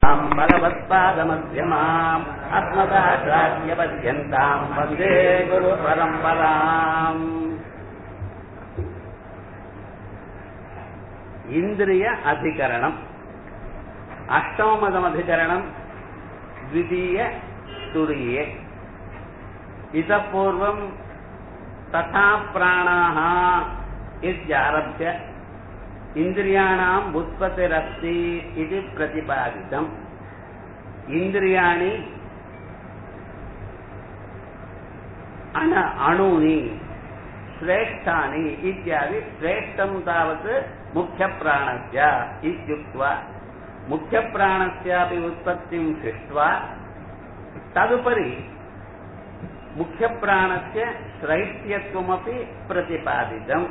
ताम् बलवत्पादमध्यमाम् अस्मदाचार्यपद्यन्ताम् वन्दे गुरुपरम्पराम् इन्द्रिय अधिकरणम् अष्टमदमधिकरणम् द्वितीय तुरीये इतः पूर्वम् तथा प्राणाः इत्यारभ्य इन्द्रियाणाम् उत्पत्तिरस्ति इति प्रतिपादितम् इन्द्रियाणि अण अणूनि श्रेष्ठानि इत्यादि श्रेष्ठम् तावत् मुख्यप्राणस्य इत्युक्त्वा मुख्यप्राणस्यापि उत्पत्तिम् सृष्ट्वा तदुपरि मुख्यप्राणस्य श्रैष्ठ्यत्वमपि प्रतिपादितम्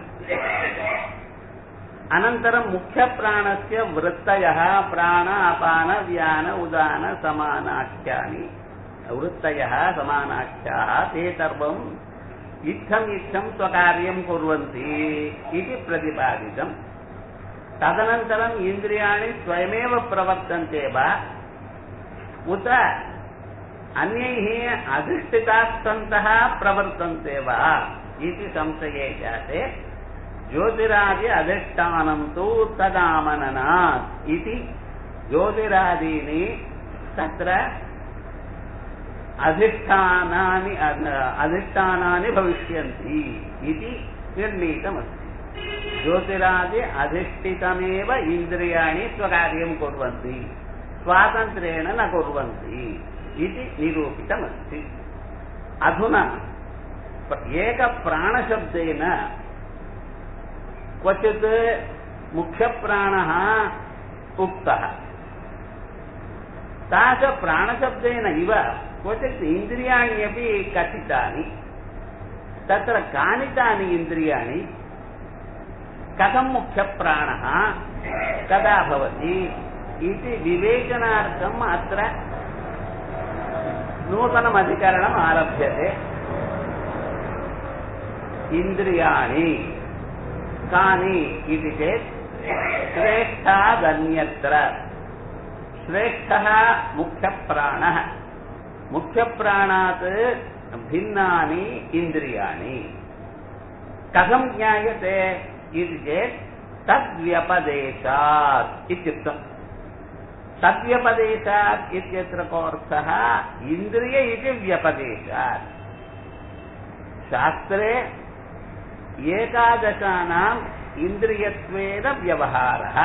अनन्तरं मुख्यप्राणस्य वृत्तयः प्राण अपान व्यान उदान समानाख्यानि वृत्तयः समानाख्याः ते सर्वम् इत्थम् इत्थं स्वकार्यं कुर्वन्ति इति प्रतिपादितम् तदनन्तरम् इन्द्रियाणि स्वयमेव प्रवर्तन्ते वा उत अन्यैः अधिष्ठिताः सन्तः प्रवर्तन्ते वा इति संशये जाते ज्योतिरादि अधिष्ठानं तु तदामननात् इति ज्योतिरादीनि तत्र अधिष्ठानानि अधिष्ठानानि भविष्यन्ति इति निर्णीतमस्ति ज्योतिरादि अधिष्ठितमेव इन्द्रियाणि स्वकार्यं कुर्वन्ति स्वातन्त्र्येण न कुर्वन्ति इति निरूपितमस्ति अधुना एकप्राणशब्देन क्वचित् मुख्यप्राणः उक्तः तादृशप्राणशब्देन इव क्वचित् इन्द्रियाणि अपि कथितानि तत्र कानि तानि इन्द्रियाणि कथं मुख्यप्राणः कदा भवति इति विवेचनार्थम् अत्र नूतनमधिकरणम् आरभ्यते इन्द्रियाणि कानि इति चेत् श्रेष्ठादन्यत्र श्रेष्ठः मुख्यप्राणः मुख्यप्राणात् भिन्नानि इन्द्रियाणि कथं ज्ञायते इति चेत् तद्व्यपदेशात् इत्युक्तम् तद्व्यपदेशात् इत्यत्र कोऽर्थः इन्द्रिय इति व्यपदेशात् शास्त्रे एकादशानाम् इन्द्रियत्वेन व्यवहारः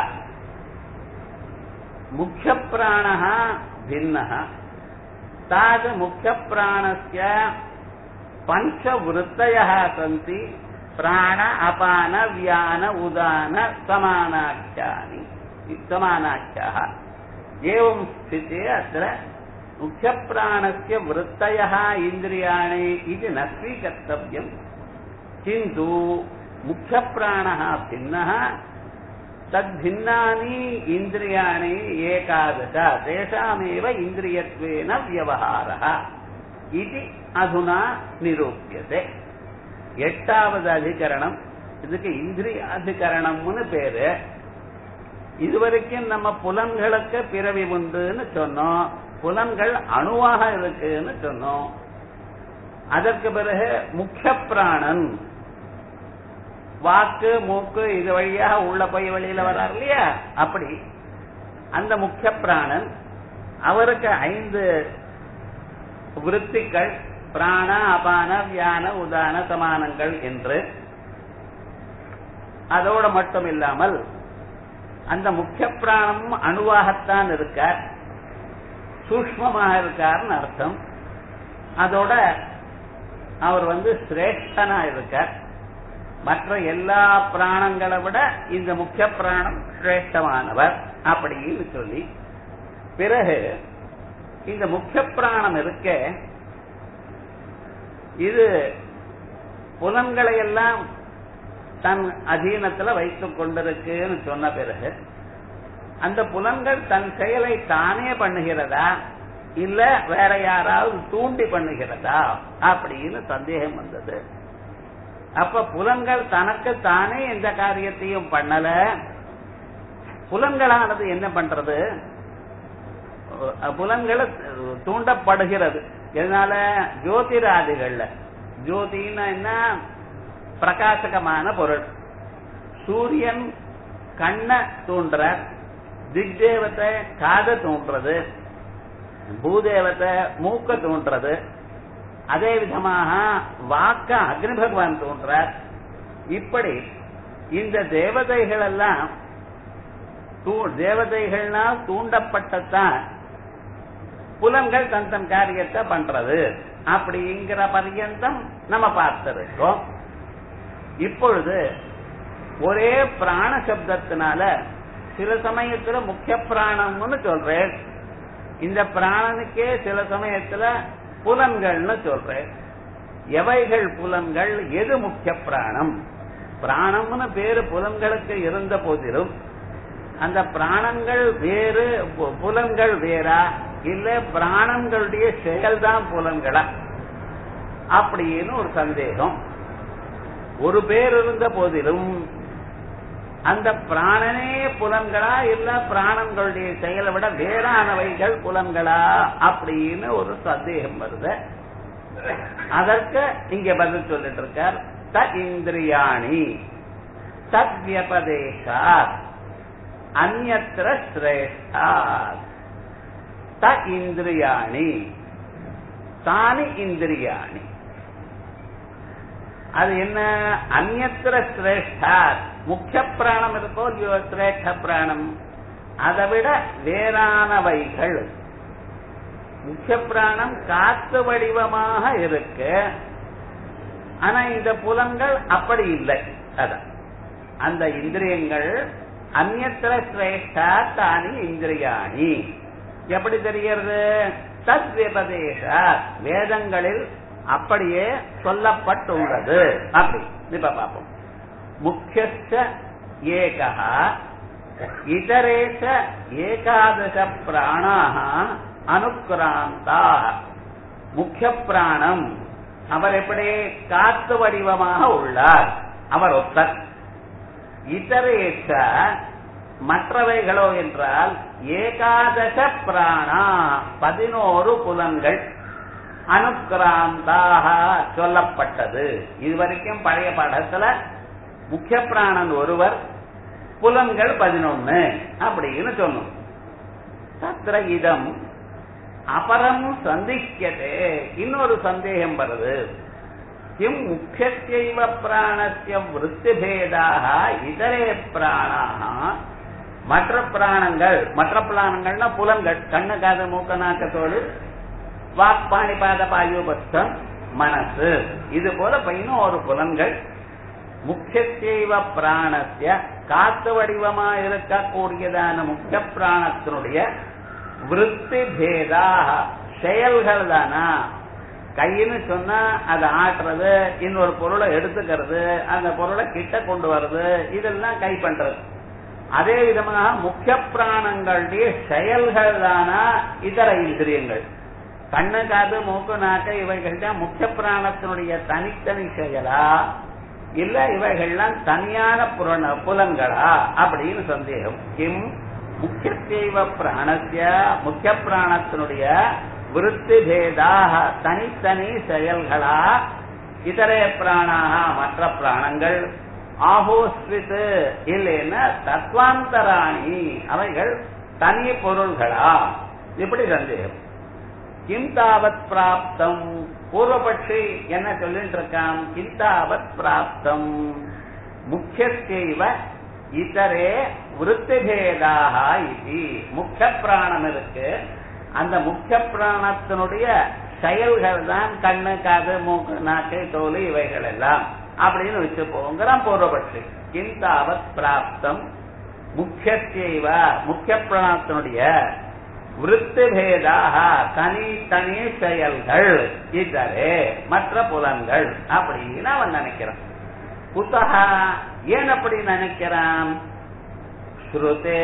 मुख्यप्राणः भिन्नः तादृमुख्यप्राणस्य पञ्चवृत्तयः सन्ति प्राण अपान व्यान उदान समानाख्यानि समानाख्याः एवं स्थिते अत्र मुख्यप्राणस्य वृत्तयः इन्द्रियाणि इति न स्वीकर्तव्यम् किन्तु मुख्यप्राणः भिन्नः तद्भिन्नानि इन्द्रियाणि एकादश तेषामेव इन्द्रियत्वेन व्यवहारः इति अधुना निरूप्यते எட்டாவது அதிகரணம் இதுக்கு இந்திரிய அதிகரணம்னு பேரு இதுவரைக்கும் நம்ம புலன்களுக்கு பிறவி உண்டுன்னு சொன்னோம் புலன்கள் அணுவாக இருக்குன்னு சொன்னோம் அதற்கு பிறகு முக்கிய பிராணன் வாக்கு மூக்கு இது வழியாக உள்ள போய் வெளியில வர்றார் இல்லையா அப்படி அந்த முக்கிய பிராணன் அவருக்கு ஐந்து விற்த்திகள் பிராண அபான வியான உதான சமானங்கள் என்று அதோட மட்டும் இல்லாமல் அந்த முக்கிய பிராணம் அணுவாகத்தான் இருக்கார் சூக்மமாக இருக்கார்னு அர்த்தம் அதோட அவர் வந்து சிரேஷ்டனா இருக்கார் மற்ற எல்லா பிராணங்களை விட இந்த முக்கிய பிராணம் சிரேஷ்டமானவர் அப்படின்னு சொல்லி பிறகு இந்த முக்கிய பிராணம் இருக்க இது புலன்களை எல்லாம் தன் அதீனத்துல வைத்துக் கொண்டிருக்குன்னு சொன்ன பிறகு அந்த புலன்கள் தன் செயலை தானே பண்ணுகிறதா இல்ல வேற யாராவது தூண்டி பண்ணுகிறதா அப்படின்னு சந்தேகம் வந்தது அப்ப புலன்கள் தனக்கு தானே எந்த காரியத்தையும் பண்ணல புலன்களானது என்ன பண்றது புலன்களை தூண்டப்படுகிறது இதனால ஜோதிராதிகள்ல ஜோதின்னா என்ன பிரகாசகமான பொருள் சூரியன் கண்ண தூண்டுற திக்தேவத்தை காத தூண்டுறது பூதேவத்தை மூக்க தூண்டுறது அதே விதமாக வாக்க அக்னி பகவான் தோன்றார் இப்படி இந்த தேவதைகள் எல்லாம் தேவதைகள்னால் தூண்டப்பட்டதான் புலன்கள் தன் தன் காரியத்தை பண்றது அப்படிங்கிற பர்யந்தம் நம்ம பார்த்திருக்கோம் இப்பொழுது ஒரே பிராண சப்தத்தினால சில சமயத்துல முக்கிய பிராணம்னு சொல்றேன் இந்த பிராணனுக்கே சில சமயத்துல புலன்கள்னு சொல்றேன் எவைகள் புலன்கள் எது முக்கிய பிராணம் பிராணம்னு பேரு புலன்களுக்கு இருந்த போதிலும் அந்த பிராணங்கள் வேறு புலன்கள் வேறா இல்ல பிராணங்களுடைய செயல்தான் புலன்களா அப்படின்னு ஒரு சந்தேகம் ஒரு பேர் இருந்த போதிலும் அந்த பிராணனே புலன்களா இல்ல பிராணங்களுடைய செயலை விட வேறானவைகள் புலன்களா அப்படின்னு ஒரு சந்தேகம் வருது அதற்கு இங்க பதில் சொல்லிட்டு இருக்கார் த இந்திரியாணி தத் வியபதேசா அந்நத்திர சிரேஷ்டா த இந்திரியாணி தானி இந்திரியாணி அது என்ன அந்நத்திர சிரேஷ்டா முக்கிய பிராணம் இருக்கோ இல்லையோ சிரேஷ்ட பிராணம் அதை விட வேறானவைகள் முக்கிய பிராணம் காத்து வடிவமாக இருக்கு ஆனா இந்த புலன்கள் அப்படி இல்லை அதான் அந்த இந்திரியங்கள் அந்நத்திர சிரேஷ்டா தானி இந்திரியாணி எப்படி தெரிகிறது தத் விபதேச வேதங்களில் அப்படியே சொல்லப்பட்டுள்ளது அப்படி இப்ப பார்ப்போம் முக்கியஸ்த ஏகா இதரேஷ ஏகாதச பிராணாக அனுக்கிராந்தா முக்கிய பிராணம் அவர் எப்படி காத்து வடிவமாக உள்ளார் அவர் ஒத்தர் இதரேஷ மற்றவைகளோ என்றால் ஏகாதச பிராணா பதினோரு புலன்கள் அனுக்கிராந்தாக சொல்லப்பட்டது இதுவரைக்கும் பழைய பாடத்துல முக்கிய பிராணன் ஒருவர் புலன்கள் பதினொன்னு அப்படின்னு சொன்னோம் தத்திர இதம் அபரம் சந்திக்கதே இன்னொரு சந்தேகம் வருது கிம் முக்கியத்தைவ பிராணசிய விற்த்திபேதாக இதரே பிராணாக மற்ற பிராணங்கள் மற்ற பிராணங்கள்னா புலன்கள் கண்ணு காது மூக்க நாக்கத்தோடு வாக்பாணி பாத பாயுபஸ்தம் மனசு இது போல பையனும் ஒரு புலன்கள் முக்கியத்தைவ பிராணசிய காத்து வடிவமா இருக்கக்கூடியதான முக்கிய பிராணத்தினுடைய விற்பி பேதா செயல்கள் தானா கைன்னு சொன்னா அதை ஆட்டுறது இன்னொரு பொருளை எடுத்துக்கிறது அந்த பொருளை கிட்ட கொண்டு வர்றது இதெல்லாம் கை பண்றது அதே விதமாக முக்கிய பிராணங்களுடைய செயல்கள் தானா இதர இந்திரியங்கள் கண்ணு காது மூக்கு நாக்க இவைகள் தான் முக்கிய பிராணத்தினுடைய தனித்தனி செயலா இல்ல இவைகள்லாம் தனியான புலன புலன்களா அப்படின்னு சந்தேகம் கிம் முக்கியத்தேவ பிராணத்திய முக்கிய பிராணத்தினுடைய விருத்தி பேதாக தனித்தனி செயல்களா இதரே பிராணாக மற்ற பிராணங்கள் ஆஹோஸ்வித் இல்லைன்னா தத்வாந்தராணி அவைகள் தனி பொருள்களா இப்படி சந்தேகம் கிம் தாவத் பிராப்தம் பூர்வபட்சி என்ன சொல்லிட்டு இருக்கான் கிம் தாவத் பிராப்தம் முக்கியத்தேவ இதரே விருத்திபேதாக இது முக்கிய பிராணம் இருக்கு அந்த முக்கிய பிராணத்தினுடைய செயல்கள் தான் கண்ணு காது மூக்கு நாக்கு தோல் இவைகள் எல்லாம் அப்படின்னு வச்சு போங்கிறான் பூர்வபட்சி கிந்தாவத் பிராப்தம் முக்கியத்தேவ முக்கிய பிராணத்தினுடைய விருத்திபேதாக தனி தனி செயல்கள் இதரே மற்ற புலன்கள் அப்படின்னு அவன் நினைக்கிறான் குத்தகா ஏன் அப்படி நினைக்கிறான் ஸ்ருதே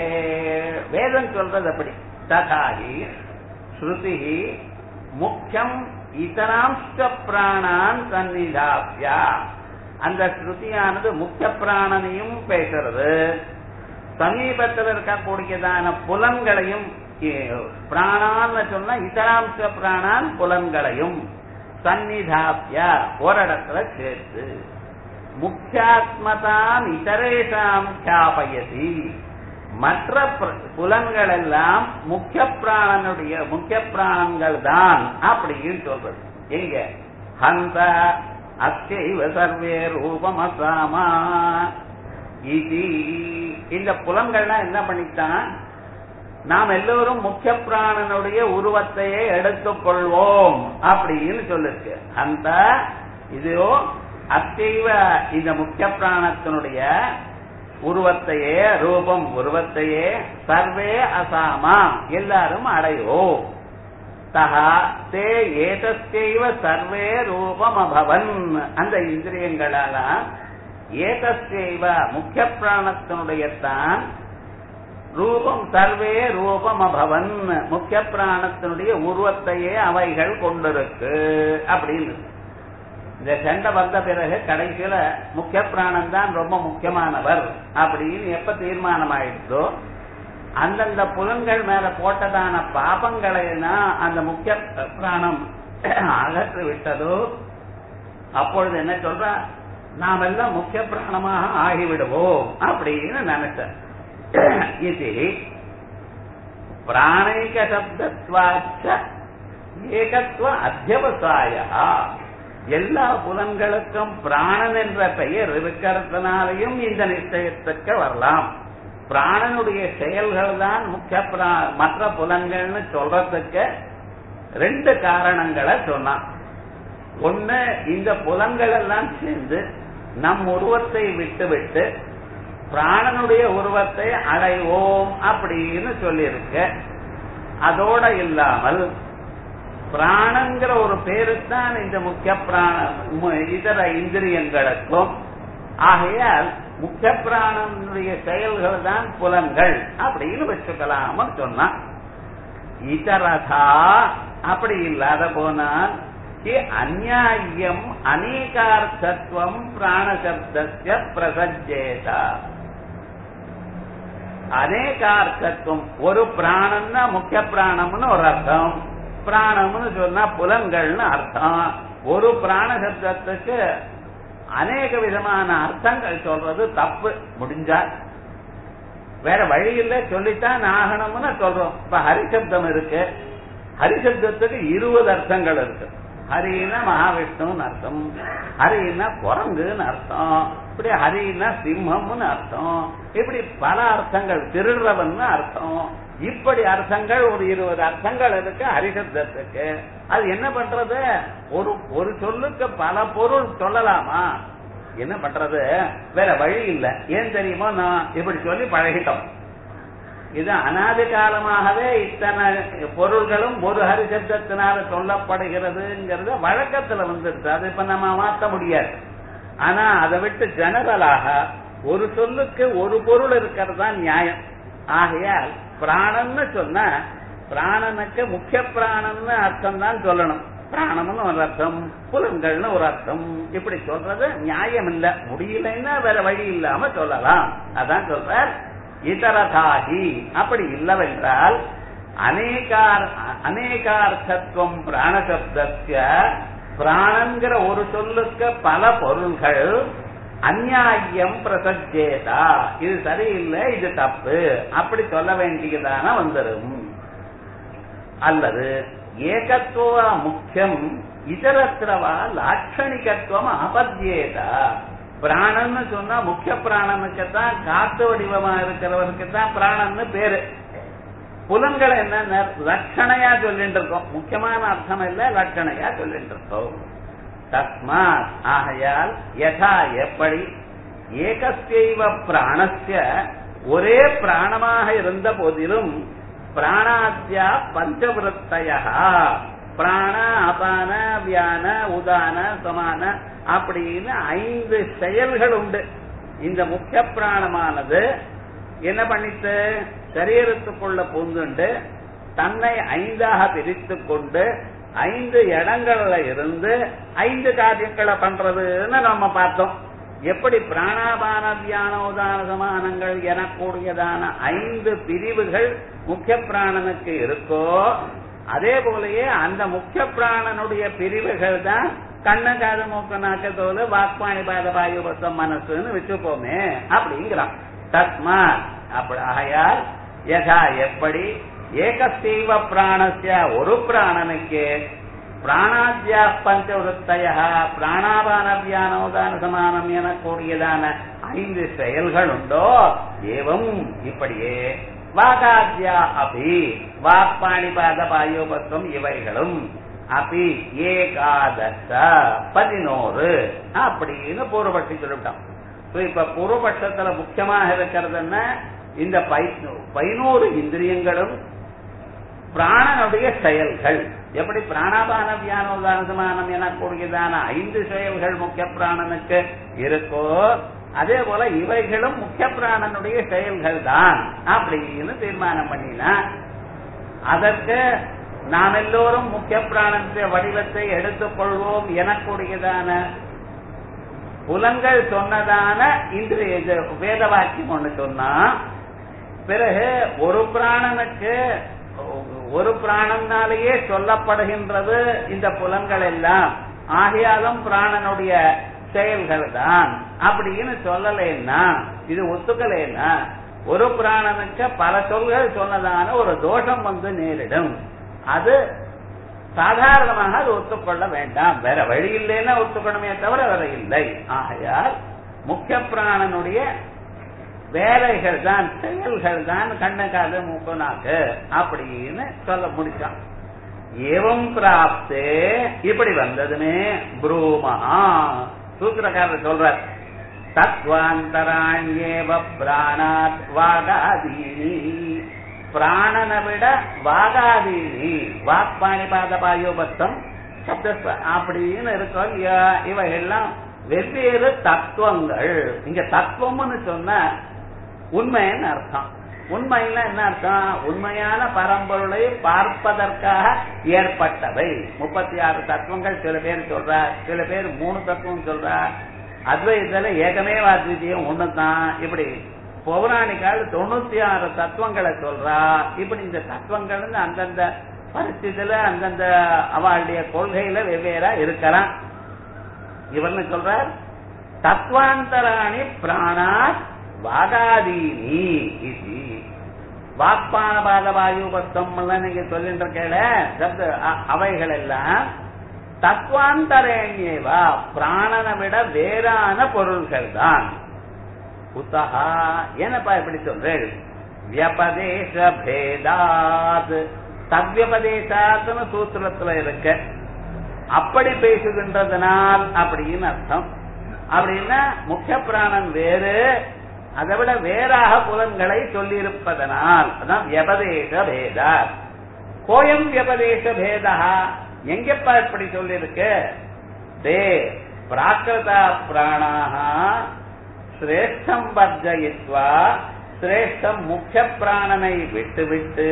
வேதம் சொல்றது அப்படி ததாகி ஸ்ருதி முக்கியம் இதராம்ச பிராணான் சந்நிதாபியா அந்த ஸ்ருதியானது முக்கிய பிராணனையும் பேசுறது சமீபத்தில் இருக்கக்கூடியதான புலன்களையும் பிராணான்னு சொன்னா இதராம்ச பிராணான் புலன்களையும் சந்நிதாப்பிய ஓரிடத்துல சேர்த்து முக்கியாத்மதான் இதரேஷாம் கியாபயதி மற்ற புலன்கள் எல்லாம் முக்கிய பிராணனுடைய முக்கிய பிராணங்கள் தான் அப்படின்னு சொல்றது எங்க ஹந்த அச்சைவ சர்வே ரூபமசாமா இது இந்த புலன்கள்லாம் என்ன பண்ணித்தான் நாம் எல்லோரும் முக்கிய பிராணனுடைய உருவத்தையே எடுத்துக்கொள்வோம் அப்படின்னு சொல்லிருக்கு அந்த இதோ அத்தைவ இந்த முக்கிய பிராணத்தினுடைய உருவத்தையே ரூபம் உருவத்தையே சர்வே அசாமா எல்லாரும் அடைவோம் தகா தே ஏதஸ்யைவ சர்வே ரூபம் அபவன் அந்த இந்திரியங்களால ஏதஸ்யைவ முக்கிய பிராணத்தினுடைய தான் ரூபம் சர்வே ரூபம் அபவன் முக்கிய பிராணத்தினுடைய உருவத்தையே அவைகள் கொண்டிருக்கு அப்படின்னு இந்த சண்டை வந்த பிறகு கடைசியில முக்கிய பிராணம் தான் ரொம்ப முக்கியமானவர் அப்படின்னு எப்ப தீர்மானம் ஆயிடுதோ அந்தந்த புலன்கள் மேல போட்டதான பாபங்களை அந்த முக்கிய பிராணம் அகற்றி விட்டதோ அப்பொழுது என்ன சொல்ற நாம் எல்லாம் முக்கிய பிராணமாக ஆகிவிடுவோம் அப்படின்னு நினைச்சேன் இது பிராணைக சப்தத்வாச்ச ஏகத்துவ அத்தியவசாய எல்லா புலன்களுக்கும் பிராணன் என்ற பெயர் இருக்கிறதுனாலையும் இந்த நிச்சயத்துக்கு வரலாம் பிராணனுடைய செயல்கள் தான் முக்கிய மற்ற புலன்கள்னு சொல்றதுக்கு ரெண்டு காரணங்களை சொன்னான் ஒண்ணு இந்த புலன்கள் எல்லாம் சேர்ந்து நம் உருவத்தை விட்டு விட்டு பிராணனுடைய உருவத்தை அடைவோம் அப்படின்னு சொல்லியிருக்கு அதோட இல்லாமல் பிராணங்கிற ஒரு பேருத்தான் இந்த முக்கிய பிராண இதர இந்திரியங்களுக்கும் ஆகையால் முக்கிய பிராணனுடைய செயல்கள் தான் புலன்கள் அப்படின்னு வச்சுக்கலாம்னு சொன்னான் இதரதா அப்படி இல்லாத போனால் அந்நாயம் அநேகார்த்தத்துவம் பிராணசப்தஸ்ய பிரசஜேதா அநேகார்த்தத்துவம் ஒரு பிராணம்னா முக்கிய பிராணம்னு ஒரு அர்த்தம் பிராணம்னு சொன்னா புலன்கள்னு அர்த்தம் ஒரு பிராண சப்தத்துக்கு அநேக விதமான அர்த்தங்கள் சொல்றது தப்பு முடிஞ்சா வேற வழி இல்ல சொல்லித்தான் ஆகணும்னு சொல்றோம் இப்ப ஹரிசப்தம் இருக்கு ஹரிசப்தத்துக்கு இருபது அர்த்தங்கள் இருக்கு ஹரினா மகாவிஷ்ணுன்னு அர்த்தம் ஹரினா குரங்குன்னு அர்த்தம் இப்படி ஹரினா சிம்மம்னு அர்த்தம் இப்படி பல அர்த்தங்கள் திருடுறவன் அர்த்தம் இப்படி அர்த்தங்கள் ஒரு இருபது அர்த்தங்கள் இருக்கு ஹரிசப்தத்துக்கு அது என்ன பண்றது ஒரு ஒரு சொல்லுக்கு பல பொருள் சொல்லலாமா என்ன பண்றது வேற வழி இல்ல ஏன் தெரியுமோ நான் இப்படி சொல்லி பழகிட்டோம் இது அனாதி காலமாகவே இத்தனை பொருள்களும் ஒரு ஹரிசப்தத்தினால சொல்லப்படுகிறதுங்கிறது வழக்கத்துல வந்துருச்சு அது இப்ப நம்ம மாற்ற முடியாது ஆனா அதை விட்டு ஜெனரலாக ஒரு சொல்லுக்கு ஒரு பொருள் இருக்கிறது தான் நியாயம் ஆகையால் பிராணன்னு சொன்னா பிராணனுக்கு முக்கிய பிராணன்னு அர்த்தம் தான் சொல்லணும் பிராணம்னு ஒரு அர்த்தம் புலன்கள்னு ஒரு அர்த்தம் இப்படி சொல்றது நியாயம் இல்ல முடியலன்னா வேற வழி இல்லாம சொல்லலாம் அதான் சொல்ற இதரதாகி அப்படி இல்லவென்றால் அநேகார் அநேகார்த்தத்துவம் பிராணசப்தஸ்ய பிராணங்கிற ஒரு சொல்லுக்கு பல பொருள்கள் அந்நாயம் பிரசஜேதா இது சரியில்லை இது தப்பு அப்படி சொல்ல வேண்டியதான வந்துடும் அல்லது ஏகத்துவ முக்கியம் இதரத்திரவா லாட்சணிகத்துவம் அபத்தியேதா பிராணன்னு சொன்னா முக்கிய பிராணனுக்கு தான் காத்து வடிவமா இருக்கிறவருக்கு தான் பிராணன்னு பேரு புலன்களை என்ன லட்சணையா சொல்லிட்டு இருக்கோம் முக்கியமான அர்த்தம் இல்ல லட்சணையா சொல்லிட்டு இருக்கோம் தஸ்மாத் ஆகையால் யதா எப்படி ஏகஸ்யைவ பிராணஸ்ய ஒரே பிராணமாக இருந்த போதிலும் பிராணாத்யா பஞ்சவிருத்தய பிராண அபான வியான உதான சமான அப்படின்னு ஐந்து செயல்கள் உண்டு இந்த முக்கிய பிராணமானது என்ன பண்ணிட்டு சரீரத்துக்குள்ள பூந்துண்டு தன்னை ஐந்தாக பிரித்து கொண்டு ஐந்து இடங்கள்ல இருந்து ஐந்து காரியங்களை பண்றதுன்னு நம்ம பார்த்தோம் எப்படி பிராணாபான வியானோதான சமானங்கள் எனக்கூடியதான ஐந்து பிரிவுகள் முக்கிய பிராணனுக்கு இருக்கோ அதே போலயே அந்த முக்கிய பிராணனுடைய பிரிவுகள் தான் கண்ணு காது மூக்கு நாக்கு தோல் வாக்பாணி பாத வாயுபத்தம் மனசுன்னு வச்சுப்போமே அப்படிங்கிறான் தஸ்மா அப்படி ஆகையால் யதா எப்படி ஏகஸ்தீவ பிராணஸ்ய ஒரு பிராணனுக்கு பிராணாத்யா பஞ்சவருத்தய பிராணாபான வியானோதான சமானம் எனக்கூடியதான ஐந்து செயல்கள் உண்டோ ஏவம் இப்படியே வாகாத்யா அபி வாக்பாணிபாத பாயோபத்துவம் இவைகளும் அபி ஏகாதச பதினோரு அப்படின்னு பூர்வபட்சி சொல்லிவிட்டோம் இப்ப பூர்வபட்சத்துல முக்கியமாக இருக்கிறதுன்னா இந்த பதினோரு இந்திரியங்களும் பிராணனுடைய செயல்கள் எப்படி பிராணாபான வியானோதான சமானம் எனக்கூடியதான ஐந்து செயல்கள் முக்கிய பிராணனுக்கு இருக்கோ அதே போல இவைகளும் முக்கிய பிராணனுடைய செயல்கள் தான் அப்படின்னு தீர்மானம் பண்ணினா அதற்கு நாம் எல்லோரும் முக்கிய பிராணனுடைய வடிவத்தை எடுத்துக் கொள்வோம் எனக்கூடியதான புலங்கள் சொன்னதான இந்திரிய வேத வாக்கியம் ஒண்ணு சொன்னா பிறகு ஒரு பிராணனுக்கு ஒரு பிராணனாலேயே சொல்லப்படுகின்றது இந்த புலங்கள் எல்லாம் ஆகையாலும் பிராணனுடைய செயல்கள் தான் அப்படின்னு சொல்லலைன்னா இது ஒத்துக்கலைன்னா ஒரு பிராணனுக்கு பல சொல்கள் சொன்னதான ஒரு தோஷம் வந்து நேரிடும் அது சாதாரணமாக அது ஒத்துக்கொள்ள வேண்டாம் வேற வழி இல்லைன்னா ஒத்துக்கணுமே தவிர வேற இல்லை ஆகையால் முக்கிய பிராணனுடைய வேலைகள் தான் செயல்கள் தான் கண்ணு காது மூக்கு நாக்கு அப்படின்னு சொல்ல முடிச்சான் ஏவம் பிராப்தே இப்படி வந்ததுமே புரூமஹா சூத்திரக்காரர் சொல்றார் தத்வாந்தராண்யேவ பிராணாத் வாகாதீனி பிராணனை விட வாகாதீனி வாக்பாணி பாத பாயோபத்தம் சப்த அப்படின்னு இருக்கோம் இவைகள்லாம் வெவ்வேறு தத்துவங்கள் இங்க தத்துவம்னு சொன்ன உண்மைன்னு அர்த்தம் உண்மைன்னா என்ன அர்த்தம் உண்மையான பரம்பொருளை பார்ப்பதற்காக ஏற்பட்டவை முப்பத்தி ஆறு தத்துவங்கள் சில பேர் சொல்ற சில பேர் மூணு தத்துவம் சொல்ற அத்வைதத்துல ஏகமே அத்விதீயம் ஒண்ணுதான் இப்படி பௌராணிக்கால் தொண்ணூத்தி ஆறு தத்துவங்களை சொல்றா இப்படி இந்த தத்துவங்கள் அந்தந்த பரிசுல அந்தந்த அவளுடைய கொள்கையில வெவ்வேறா இருக்கலாம் இவர்னு சொல்றார் தத்வாந்தராணி பிராணாத் வாகாதீனி இது வாக்பானபாத வாயுபத்தம் நீங்க சொல்லிட்டு இருக்கல அவைகள் எல்லாம் தத்வாந்தரேண்யேவா பிராணனை விட வேறான பொருள்கள் தான் குத்தகா என்னப்பா இப்படி சொல்றேன் வியபதேச பேதாத் தவ்யபதேசாத்னு சூத்திரத்துல இருக்க அப்படி பேசுகின்றதனால் அப்படின்னு அர்த்தம் அப்படின்னா முக்கிய பிராணன் வேறு அதை விட வேறாக புலன்களை சொல்லியிருப்பதனால் அதான் வியபதேச பேதா கோயம் வியபதேச பேதா எங்கப்பா இப்படி சொல்லியிருக்கு தே பிராகிருதா பிராணாக சிரேஷ்டம் வர்ஜயித்வா சிரேஷ்டம் முக்கிய பிராணனை விட்டுவிட்டு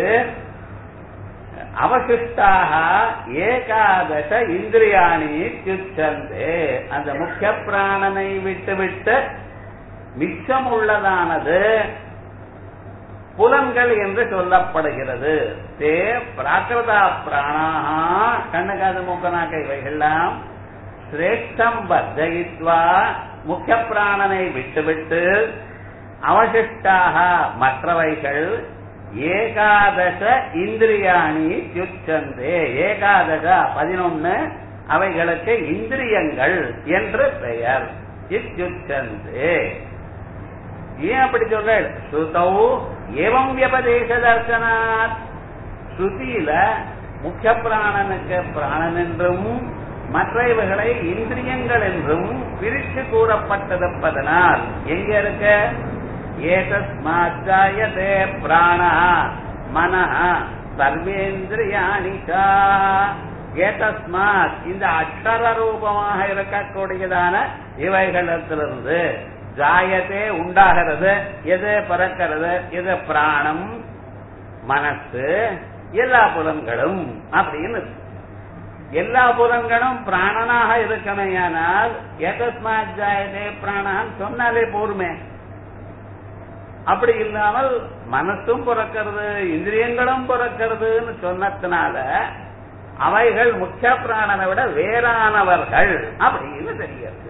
அவசிஷ்டாக ஏகாதச இந்திரியாணி சுச்சந்தே அந்த முக்கிய பிராணனை விட்டுவிட்டு மிச்சம் உள்ளதானது புலன்கள் என்று சொல்லப்படுகிறது தே பிராகிருதா பிராணாக கண்ணுகாது மூக்கனாக்க இவைகள்லாம் சிரேஷ்டம் வர்ஜயித்வா முக்கிய பிராணனை விட்டுவிட்டு அவசிஷ்டாக மற்றவைகள் ஏகாதச இந்திரியாணி சுச்சந்தே ஏகாதச பதினொன்னு அவைகளுக்கு இந்திரியங்கள் என்று பெயர் இச்சுச்சந்தே ஏன் அப்படி சொல்ற ஸ்ருதௌ ஏவம் வியபதேச தர்சனாத் ஸ்ருதியில முக்கிய பிராணனுக்கு பிராணன் என்றும் மற்றவைகளை இந்திரியங்கள் என்றும் பிரித்து கூறப்பட்டிருப்பதனால் எங்க இருக்க ஏதஸ்மாச்சாயதே பிராண மன சர்வேந்திரியாணி ஏதஸ்மாத் இந்த அக்ஷர ரூபமாக இருக்கக்கூடியதான இவைகளிடத்திலிருந்து ஜாயத்தே உண்டாகிறது எது பிறக்கிறது எது பிராணம் மனசு எல்லா புலன்களும் அப்படின்னு எல்லா புலன்களும் பிராணனாக இருக்கமையானால் எதஸ்மாத் ஜாயதே பிராணான்னு சொன்னாலே போருமே அப்படி இல்லாமல் மனசும் பிறக்கிறது இந்திரியங்களும் பிறக்கிறதுன்னு சொன்னதுனால அவைகள் முக்கிய பிராணனை விட வேறானவர்கள் அப்படின்னு தெரிகிறது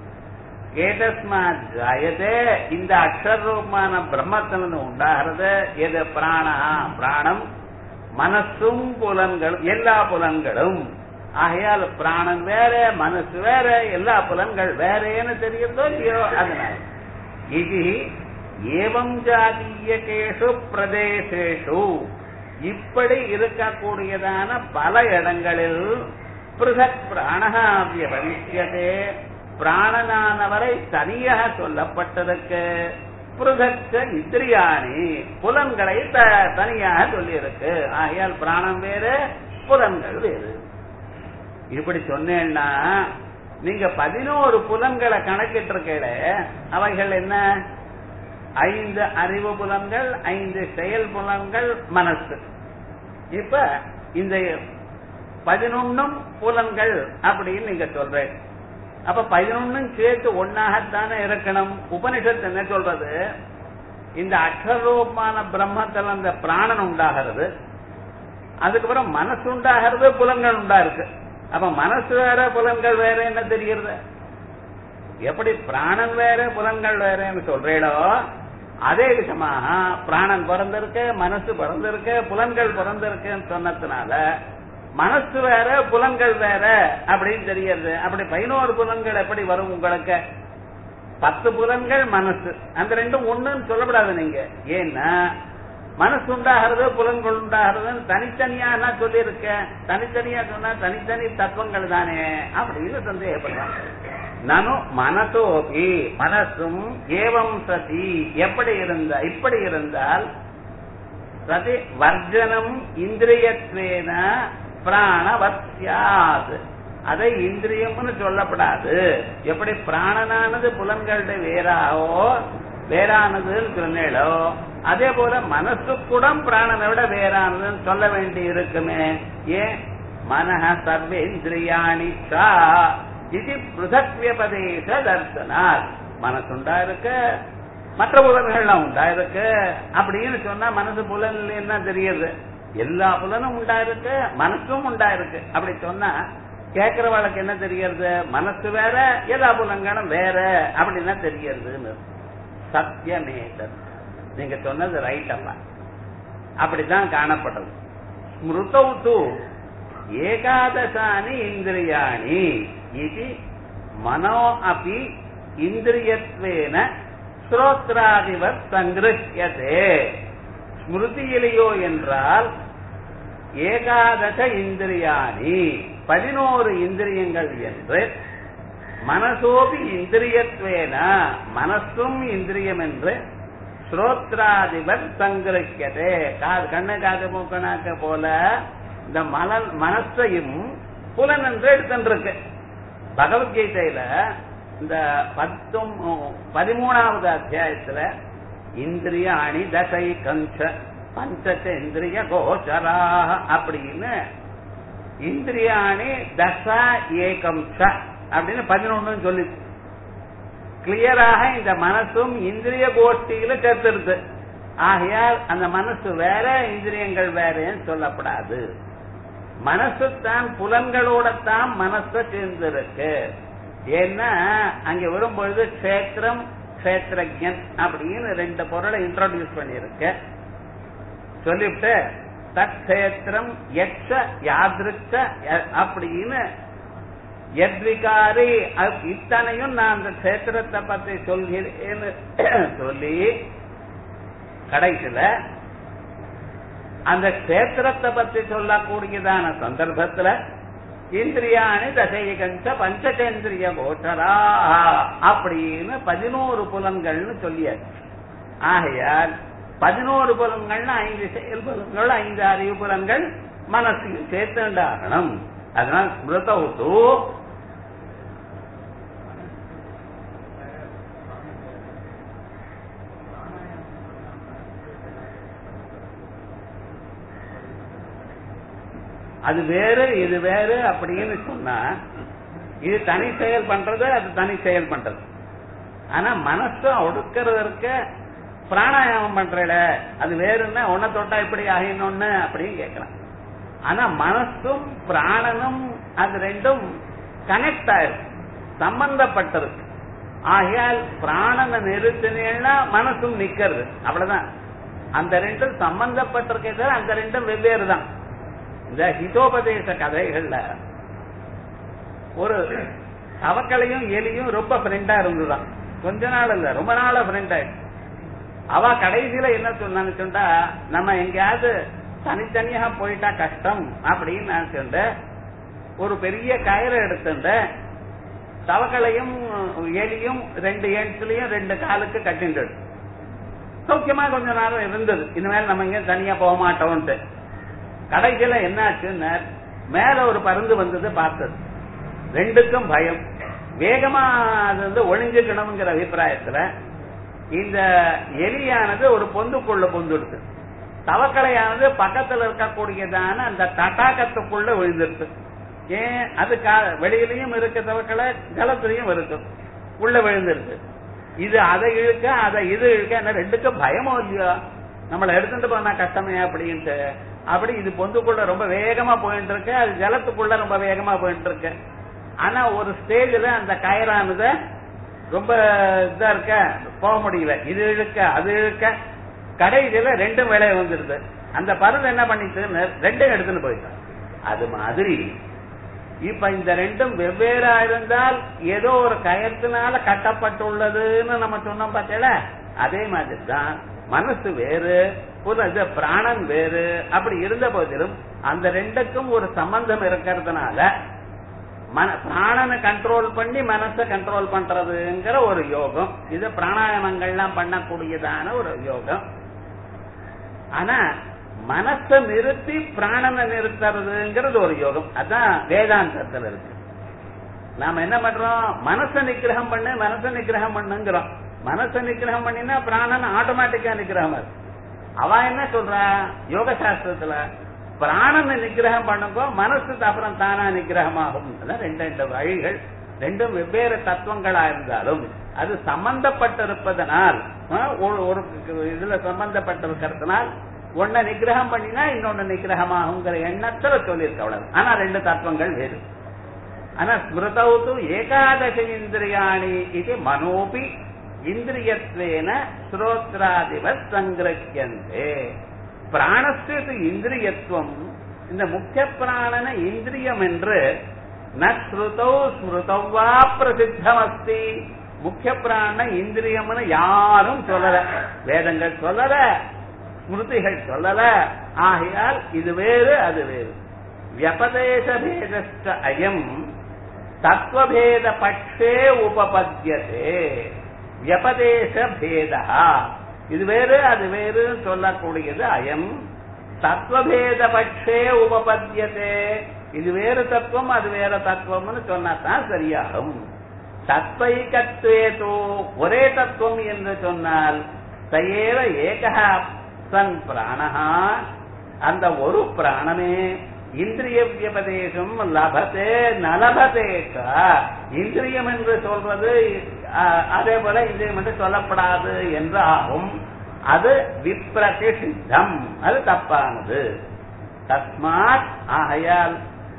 ஏதஸ்மாத் ஜாயதே இந்த அக்ஷரூபமான பிரம்மத்திலிருந்து உண்டாகிறது எது பிராணா பிராணம் மனசும் புலன்களும் எல்லா புலன்களும் ஆகையால் பிராணன் வேற மனசு வேற எல்லா புலன்கள் வேறேன்னு தெரியுதோ இல்லையோ அதனால இது ஏவம் ஜாதீயகேஷு பிரதேசேஷு இப்படி இருக்கக்கூடியதான பல இடங்களில் பிருதக் பிராணகா வியபவிஷ்யதே பிராணனானவரை தனியாக சொல்லப்பட்டதற்கு பிருதக்க இந்திரியாணி புலன்களை த- தனியாக சொல்லியிருக்கு ஆகையால் பிராணம் வேறு புலன்கள் வேறு இப்படி சொன்னேன்னா நீங்க பதினோரு புலன்களை கணக்கிட்டு இருக்கல அவைகள் என்ன ஐந்து அறிவு புலன்கள் ஐந்து செயல் புலன்கள் மனசு இப்ப இந்த பதினொன்னும் புலன்கள் அப்படின்னு நீங்க சொல்றேன் அப்ப பதினொன்னும் சேர்த்து ஒன்னாகத்தானே இருக்கணும் உபனிஷத்து என்ன சொல்றது இந்த அக்ஷரூபமான பிரம்மத்தில் அந்த பிராணன் உண்டாகிறது அதுக்கப்புறம் மனசு உண்டாகிறது புலன்கள் உண்டா இருக்கு அப்ப மனசு வேற புலன்கள் வேற என்ன தெரிகிறது எப்படி பிராணன் வேற புலன்கள் வேறன்னு சொல்றீடோ அதே விதமாக பிராணன் பிறந்திருக்கு மனசு பிறந்திருக்கு புலன்கள் பிறந்திருக்குன்னு சொன்னதுனால மனசு வேற புலன்கள் வேற அப்படின்னு தெரியுது அப்படி பதினோரு புலன்கள் எப்படி வரும் உங்களுக்கு பத்து புலன்கள் மனசு அந்த ரெண்டும் ஒண்ணுன்னு சொல்லக்கூடாது நீங்க ஏன்னா மனசு உண்டாகிறது புலன்கள் உண்டாகிறதுன்னு தனித்தனியா நான் சொல்லியிருக்கேன் தனித்தனியா சொன்னா தனித்தனி தத்துவங்கள் தானே அப்படின்னு சந்தேகப்படுறாங்க நானும் மனசோபி மனசும் ஏவம் சதி எப்படி இருந்தா இப்படி இருந்தால் சதி வர்ஜனம் இந்திரியத்வேன பிராணவத்யாது அதை இந்திரியம்னு சொல்லப்படாது எப்படி பிராணனானது புலன்களுடைய வேறாவோ வேறானதுன்னு சொன்னேளோ அதே போல மனசு கூட பிராணனை விட வேறானதுன்னு சொல்ல வேண்டி இருக்குமே ஏன் மனஹ சர்வேந்திரியாணி சா இது பிருதக் வியபதேச தர்சனால் மனசுண்டா இருக்கு மற்ற புலன்கள்லாம் உண்டா இருக்கு அப்படின்னு சொன்னா மனசு புலன் என்ன தெரியுது எல்லா புலனும் உண்டா இருக்கு மனசும் உண்டா இருக்கு அப்படி சொன்னா கேட்கிறவளுக்கு என்ன தெரியறது மனசு வேற எல்லா புலன்களும் வேற அப்படின்னா தெரியறதுன்னு சத்தியமேதன் நீங்க சொன்னது ரைட் அல்ல அப்படிதான் காணப்படுறது ஸ்மிருதௌ தூ ஏகாதசானி இந்திரியாணி இது மனோ அபி இந்திரியத்வேன ஸ்ரோத்ராதிவத் சங்கிருஷ்யதே ஸ்மிருதியிலேயோ என்றால் ஏகாதச இந்திரியாணி பதினோரு இந்திரியங்கள் என்று மனசோபி இந்திரியத்வேன மனசும் இந்திரியம் என்று ஸ்ரோத்ராதிபர் சங்கிருஷ்யதே காது கண்ணு காது மூக்கனாக்க போல இந்த மலன் மனசையும் புலன் என்று எடுத்துருக்கு பகவத்கீதையில இந்த பத்தும் பதிமூணாவது அத்தியாயத்துல இந்திரிய அணி தசை கஞ்ச பஞ்சச்ச இந்திரிய கோச்சராக அப்படின்னு இந்திரியாணி தச ஏகம் ச அப்படின்னு பதினொன்னு சொல்லி கிளியராக இந்த மனசும் இந்திரிய கோஷ்டியில சேர்த்திருக்கு ஆகையால் அந்த மனசு வேற இந்திரியங்கள் வேறன்னு சொல்லப்படாது மனசு தான் புலன்களோட தான் மனச சேர்ந்திருக்கு ஏன்னா அங்க வரும்பொழுது கஷேத்திரம் கஷேத்திரஜன் அப்படின்னு ரெண்டு பொருளை இன்ட்ரோடியூஸ் பண்ணிருக்க சொல்லிவிட்டு தற்கேத்திரம் யக்ஷ யாதிருச்ச அப்படின்னு எத்விகாரி இத்தனையும் நான் அந்த கஷேத்திரத்தை பத்தி சொல்கிறேன்னு சொல்லி கடைசியில அந்த கஷேத்திரத்தை பத்தி சொல்லக்கூடியதான சந்தர்ப்பத்துல இந்திரியாணி தசைகஞ்ச பஞ்சகேந்திரிய கோச்சரா அப்படின்னு பதினோரு புலன்கள்னு சொல்லியாச்சு ஆகையால் பதினோரு புலன்கள்னு ஐந்து செயல் புலன்கள் ஐந்து அறிவு புலன்கள் மனசையும் சேர்த்துண்டாகணும் அதனால் ஸ்மிருதவுத்து அது வேறு இது வேறு அப்படின்னு சொன்னா இது தனி செயல் பண்றது அது தனி செயல் பண்றது ஆனா மனசு ஒடுக்கிறதற்கு பிராணாயாமம் பண்றல அது வேறுன்னா ஒன்ன தொட்டா இப்படி ஆகினொன்னு அப்படின்னு கேட்கலாம் ஆனா மனசும் பிராணனும் அது ரெண்டும் கனெக்ட் ஆயிருக்கு சம்பந்தப்பட்டிருக்கு ஆகையால் பிராணனை நிறுத்தினா மனசும் நிக்கிறது அவ்வளவுதான் அந்த ரெண்டும் சம்பந்தப்பட்டிருக்கே தவிர அந்த ரெண்டும் வெவ்வேறு தான் இந்த ஹிதோபதேச கதைகள்ல ஒரு தவக்கலையும் எலியும் ரொம்ப ஃப்ரெண்டா இருந்துதான் கொஞ்ச நாள் இல்ல ரொம்ப நாளா ஃப்ரெண்ட் ஆயிடுச்சு அவ கடைசியில என்ன சொன்னான்னு சொன்னா நம்ம எங்கேயாவது தனித்தனியா போயிட்டா கஷ்டம் அப்படின்னு நான் சொன்னேன் ஒரு பெரிய கயிறை எடுத்துட்டு தவக்கலையும் எலியும் ரெண்டு எண்ட்லயும் ரெண்டு காலுக்கு கட்டிண்டு சௌக்கியமா கொஞ்ச நேரம் இருந்தது இனிமேல் நம்ம இங்க தனியா போக மாட்டோம்ட்டு கடைசியில என்னாச்சுன்னு மேல ஒரு பருந்து வந்தது பார்த்தது ரெண்டுக்கும் பயம் வேகமா அது வந்து ஒளிஞ்சுக்கணுங்கிற அபிப்பிராயத்துல இந்த எலியானது ஒரு பொந்துக்குள்ள பொந்துடுது தவக்கலையானது பக்கத்துல இருக்கக்கூடியதான அந்த தட்டாக்கத்துக்குள்ள விழுந்துருது ஏன் அது கா- வெளியிலயும் இருக்க தவக்கலை ஜலத்திலையும் இருக்கு உள்ள விழுந்துருது இது அதை இழுக்க அதை இது இழுக்க என்ன ரெண்டுக்கும் பயமோ இல்லையோ நம்மளை எடுத்துட்டு போனா கஷ்டமே அப்படின்ட்டு அப்படி இது பொந்துக்குள்ள ரொம்ப வேகமா போயிட்டு இருக்கு அது ஜலத்துக்குள்ள ரொம்ப வேகமா போயிட்டு இருக்கு ஆனா ஒரு ஸ்டேஜ்ல அந்த கயரானத ரொம்ப இதா இருக்க போக முடியல இது இழுக்க அது இழுக்க கடைசியில ரெண்டும் வேலையை வந்துருது அந்த பருது என்ன பண்ணிச்சுன்னு ரெண்டும் எடுத்துன்னு போயிட்டான் அது மாதிரி இப்ப இந்த ரெண்டும் வெவ்வேறா இருந்தால் ஏதோ ஒரு கயத்தினால கட்டப்பட்டுள்ளதுன்னு நம்ம சொன்னோம் பார்த்தேல அதே மாதிரி தான் மனசு வேறு புல இது பிராணன் வேறு அப்படி இருந்த போதிலும் அந்த ரெண்டுக்கும் ஒரு சம்பந்தம் இருக்கிறதுனால மன பிராணனை கண்ட்ரோல் பண்ணி மனசை கண்ட்ரோல் பண்றதுங்கிற ஒரு யோகம் இது பிராணாயாமங்கள்லாம் பண்ணக்கூடியதான ஒரு யோகம் ஆனா மனசை நிறுத்தி பிராணனை நிறுத்துறதுங்கிறது ஒரு யோகம் அதான் வேதாந்தத்துல இருக்கு நாம என்ன பண்றோம் மனசை நிக்கிரகம் பண்ணு மனசை நிக்கிரகம் பண்ணுங்கிறோம் மனசை நிக்கிரகம் பண்ணினா பிராணன் ஆட்டோமேட்டிக்கா நிக்கிரகம் ஆகுது. அவ என்ன சொல்றா யோக சாஸ்திரத்துல பிராணனை நிக்கிரகம் பண்ணுங்கோ மனசு அப்புறம் தானா நிக்கிரகமாகும் அதான் ரெண்டு ரெண்டு வழிகள் ரெண்டும் வெவ்வேறு தத்துவங்களா இருந்தாலும் அது சம்பந்தப்பட்டிருப்பதனால் ஆ, ஒரு ஒரு இதுல சம்பந்தப்பட்டிருக்கிறதுனால் ஒன்ன நிக்கிரகம் பண்ணினா இன்னொன்னு நிக்கிரகமாகுங்கிற எண்ணத்துல சொல்லியிருக்க அவ்வளவு ஆனா ரெண்டு தத்துவங்கள் வேறு ஆனா ஸ்மிருதௌ து ஏகாதச இந்திரியாணி இது மனோபி இந்திரியத்வேன ஸ்ரோத்ராதிவத் சங்கிரக்கியந்தே பிராணஸ்து இந்திரியத்துவம் இந்த முக்கிய பிராணன இந்திரியம் என்று ந ஸ்ருதௌ ஸ்மிருதௌவா பிரசித்தமஸ்தி முக்கிய பிராண இந்திரியம்னு யாரும் சொல்லல வேதங்கள் சொல்லல ஸ்மிருதிகள் சொல்லல ஆகையால் இது வேறு அது வேறு வியபதேச பேதஸ்ட அயம் தத்துவபேத பட்சே உபபத்தியதே வியபதேச பேதா இது வேறு அது வேறுன்னு சொல்லக்கூடியது அயம் தத்துவபேத பட்சே உபபத்தியதே இது வேறு தத்துவம் அது வேற தத்துவம்னு சொன்னாதான் சரியாகும் தத்வைகத்வேதோ ஒரே தத்துவம் என்று சொன்னால் சயேவ ஏகா சன் பிராணஹா அந்த ஒரு பிராணமே இந்திரிய வியபதேசம் லபத்தே நலபதேக்கா இந்திரியம் என்று சொல்றது அஹ், அதே போல இந்திரியம் என்று சொல்லப்படாது என்று ஆகும் அது விப்ரதிஷித்தம் அது தப்பானது தஸ்மாத் ஆகையால்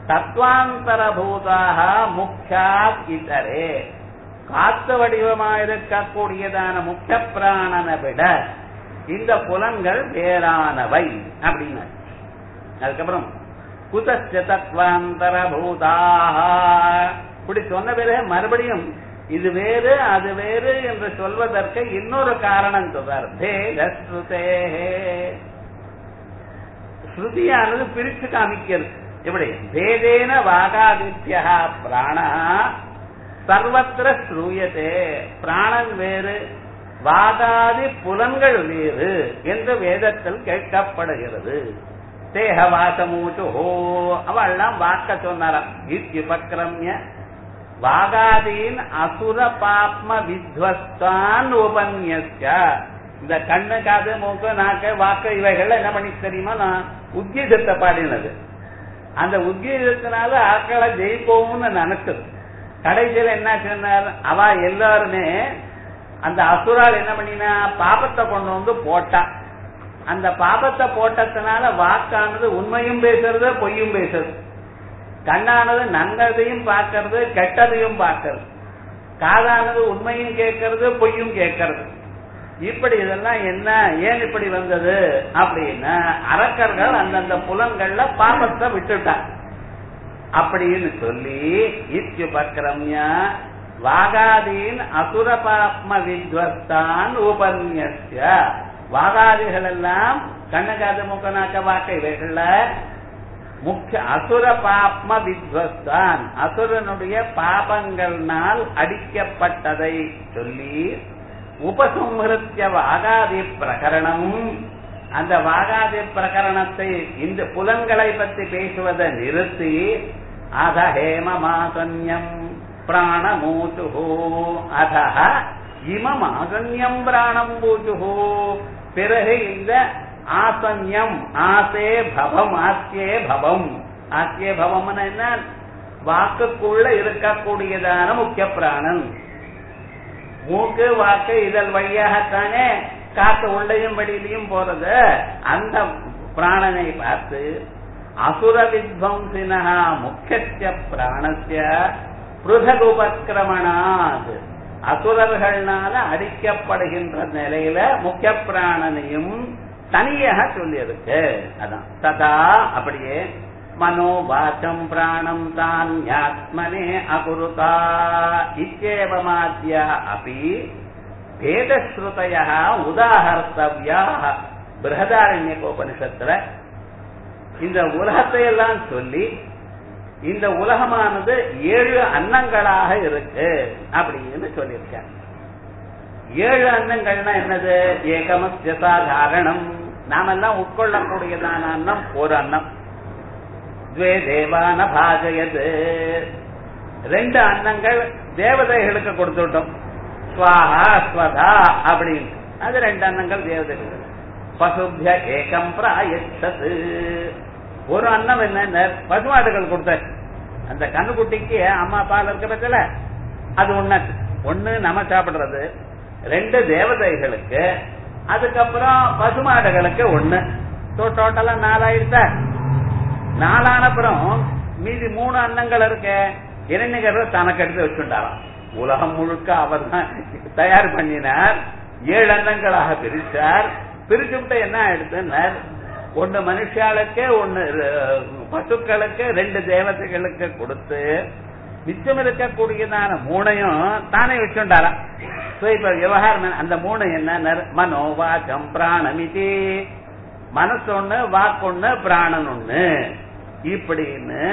தத்வாந்தரபூதாக முக்கியாத் இதரே காத்து வடிவமாயிருக்கக்கூடியதான முக்கிய பிராணனை விட இந்த புலன்கள் வேறானவை அப்படின்னு அதுக்கப்புறம் குதஸ்ய தத்வாந்தரபூதாக இப்படி சொன்ன பிறகு மறுபடியும் இது வேறு அது வேறு என்று சொல்வதற்கு இன்னொரு காரணம் சொல்றார் பேதஸ்ருதே ஸ்ருதியானது பிரிச்சு காமிக்கிறது எப்படி பேதேன வாகாதித்யா பிராணா சர்வத்திர ஸ்ரூயத்தே பிராணன் வேறு வாகாதி புலன்கள் வேறு என்று வேதத்தில் கேட்கப்படுகிறது தேக வாசமூச்சு ஹோ அவெல்லாம் வாக்க சொன்னாராம் இத்யுபக்ரம்ய வாகாதீன் அசுர பாப்ம வித்வஸ்தான் உபன்யஸ்ய இந்த கண்ணு காது மூக்கு நாக்கு வாக்கு இவைகள் என்ன பண்ணி தெரியுமா நான் உத்தியசத்தை பாடினது அந்த உத்கீதத்தினால ஆட்களை ஜெயிப்போம்னு நினைச்சது கடைசியில் என்ன சொன்னார் அவ எல்லாருமே அந்த அசுரால் என்ன பண்ணினா பாபத்தை கொண்டு வந்து போட்டா அந்த பாபத்தை போட்டதுனால வாக்கானது உண்மையும் பேசுறது பொய்யும் பேசுறது கண்ணானது நன்கதையும் பார்க்கறது கெட்டதையும் பார்க்கறது காதானது உண்மையும் கேட்கறது பொய்யும் கேட்கறது இப்படி இதெல்லாம் என்ன ஏன் இப்படி வந்தது அப்படின்னா அரக்கர்கள் அந்தந்த புலன்கள்ல பாபத்தை விட்டுட்டாங்க அப்படின்னு சொல்லி இத்யுபக்ரம்யா வாகாதீன் அசுர பாப்ம வித்வஸ்தான் உபன்யஸ்ய வாகாதிகள் எல்லாம் கண்ணகாத முக்கநாக்க வாக்க இவைகள்ல முக்கிய அசுர பாப்ம வித்வஸ்தான் அசுரனுடைய பாபங்கள்னால் அடிக்கப்பட்டதை சொல்லி உபசம்ஹிருத்திய வாகாதி பிரகரணம் அந்த வாகாதி பிரகரணத்தை இந்த புலன்களை பற்றி பேசுவதை நிறுத்தி அத ஹேமமாசன்யம் பிராணமூச்சுஹோ அத இமமாசன்யம் பிராணம் பூச்சுஹோ பிறகு இந்த ஆசன்யம் ஆசே பவம் ஆசியே பவம் ஆசியே பவம்னு என்ன வாக்குக்குள்ள இருக்கக்கூடியதான முக்கிய பிராணன் மூக்கு வாக்கு இதழ் வழியாகத்தானே காத்து உள்ளையும் வெளியிலையும் போறது அந்த பிராணனை பார்த்து அசுர வித்வம்சினா முக்கிய பிராணசிய பிருதக் உபக்கிரமணாத் அசுரர்கள்னால அடிக்கப்படுகின்ற நிலையில முக்கிய பிராணனையும் தனியாக சொல்லியிருக்கு அதான் ததா அப்படியே மனோபாச்சம் பிராணம் தான் யாத்மனே அகுருதா இச்சேவமாத்யா அப்படி வேதஸ்ருதய உதாகர்த்தவியா பிரகதாரண்யகோபனிஷத்துல இந்த உலகத்தை எல்லாம் சொல்லி இந்த உலகமானது ஏழு அன்னங்களாக இருக்கு அப்படின்னு சொல்லியிருக்காங்க ஏழு அன்னங்கள்னா என்னது ஏகமஸ்ய சாதாரணம் நாமெல்லாம் உட்கொள்ளக்கூடியதான அன்னம் ஒரு அன்னம் துவே தேவான பாஜயது ரெண்டு அன்னங்கள் தேவதைகளுக்கு கொடுத்துட்டோம் ஸ்வாஹா ஸ்வதா அப்படின்னு அது ரெண்டு அன்னங்கள் தேவதைகள் பசுபிய ஏகம் பிராயச்சது ஒரு அன்னம் என்ன பசுமாடுகள் கொடுத்த அந்த கண்ணுக்குட்டிக்கு அம்மா பால் இருக்க பட்சல அது ஒண்ணு ஒண்ணு நம்ம சாப்பிடுறது ரெண்டு தேவதைகளுக்கு அதுக்கப்புறம் பசுமாடுகளுக்கு ஒண்ணு டோட்டலா நாலாயிரத்தா நாலான அப்புறம் மீதி மூணு அன்னங்கள் இருக்கு இரண்யகர் தனக்கு எடுத்து வச்சுட்டாராம் உலகம் முழுக்க அவர் தான் தயார் பண்ணினார் ஏழு அன்னங்களாக பிரிச்சார் பிரிச்சுட்டு என்ன ஆயிடுச்சுன்னார் ஒன்னு மனுஷாளுக்கு ஒன்னு பசுக்களுக்கு ரெண்டு தேவதைகளுக்கு கொடுத்து மிச்சம் இருக்கக்கூடியதான மூணையும் தானே வச்சுட்டாராம் இப்ப விவகாரம் அந்த மூணு என்ன மனோவாச்சம் பிராணமிதி மனசு ஒண்ணு வாக்கு பிராணன் ஒண்ணு இப்படின்னு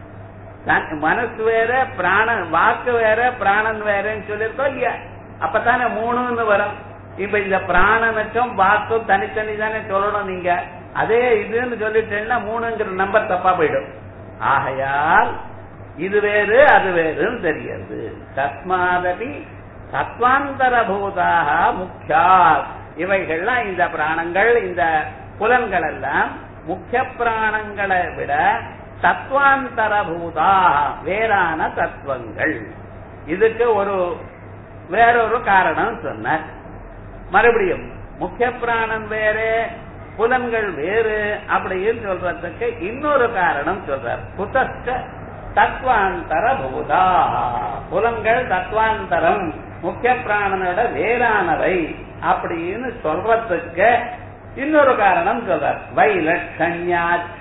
மனசு வேற பிராணன் வாக்கு வேற பிராணன் வேறன்னு சொல்லியிருக்கோம் இல்லையா அப்பதானே மூணுன்னு வரும் இப்ப இந்த பிராணனுக்கும் வாக்கும் தனித்தனி தானே சொல்லணும் நீங்க அதே இதுன்னு சொல்லிட்டேன்னா மூணுங்கிற நம்பர் தப்பா போயிடும் ஆகையால் இது வேறு அது வேறுன்னு தெரியாது தஸ்மாதபி தத்வாந்தர பூதாக முக்கியா இவைகள்லாம் இந்த பிராணங்கள் இந்த புலன்கள் எல்லாம் முக்கிய பிராணங்களை விட தத்வாந்தர பூதா வேறான தத்துவங்கள் இதுக்கு ஒரு வேறொரு காரணம் சொன்னார் மறுபடியும் முக்கிய பிராணன் வேறு புலன்கள் வேறு அப்படின்னு சொல்றதுக்கு இன்னொரு காரணம் சொல்றார் புதஸ்க தத்வாந்தர பூதா புலன்கள் தத்வாந்தரம் முக்கிய பிராணனோட வேறானவை அப்படின்னு சொல்றதுக்கு இன்னொரு காரணம் சொல்றார் வைலட்சண்யாச்ச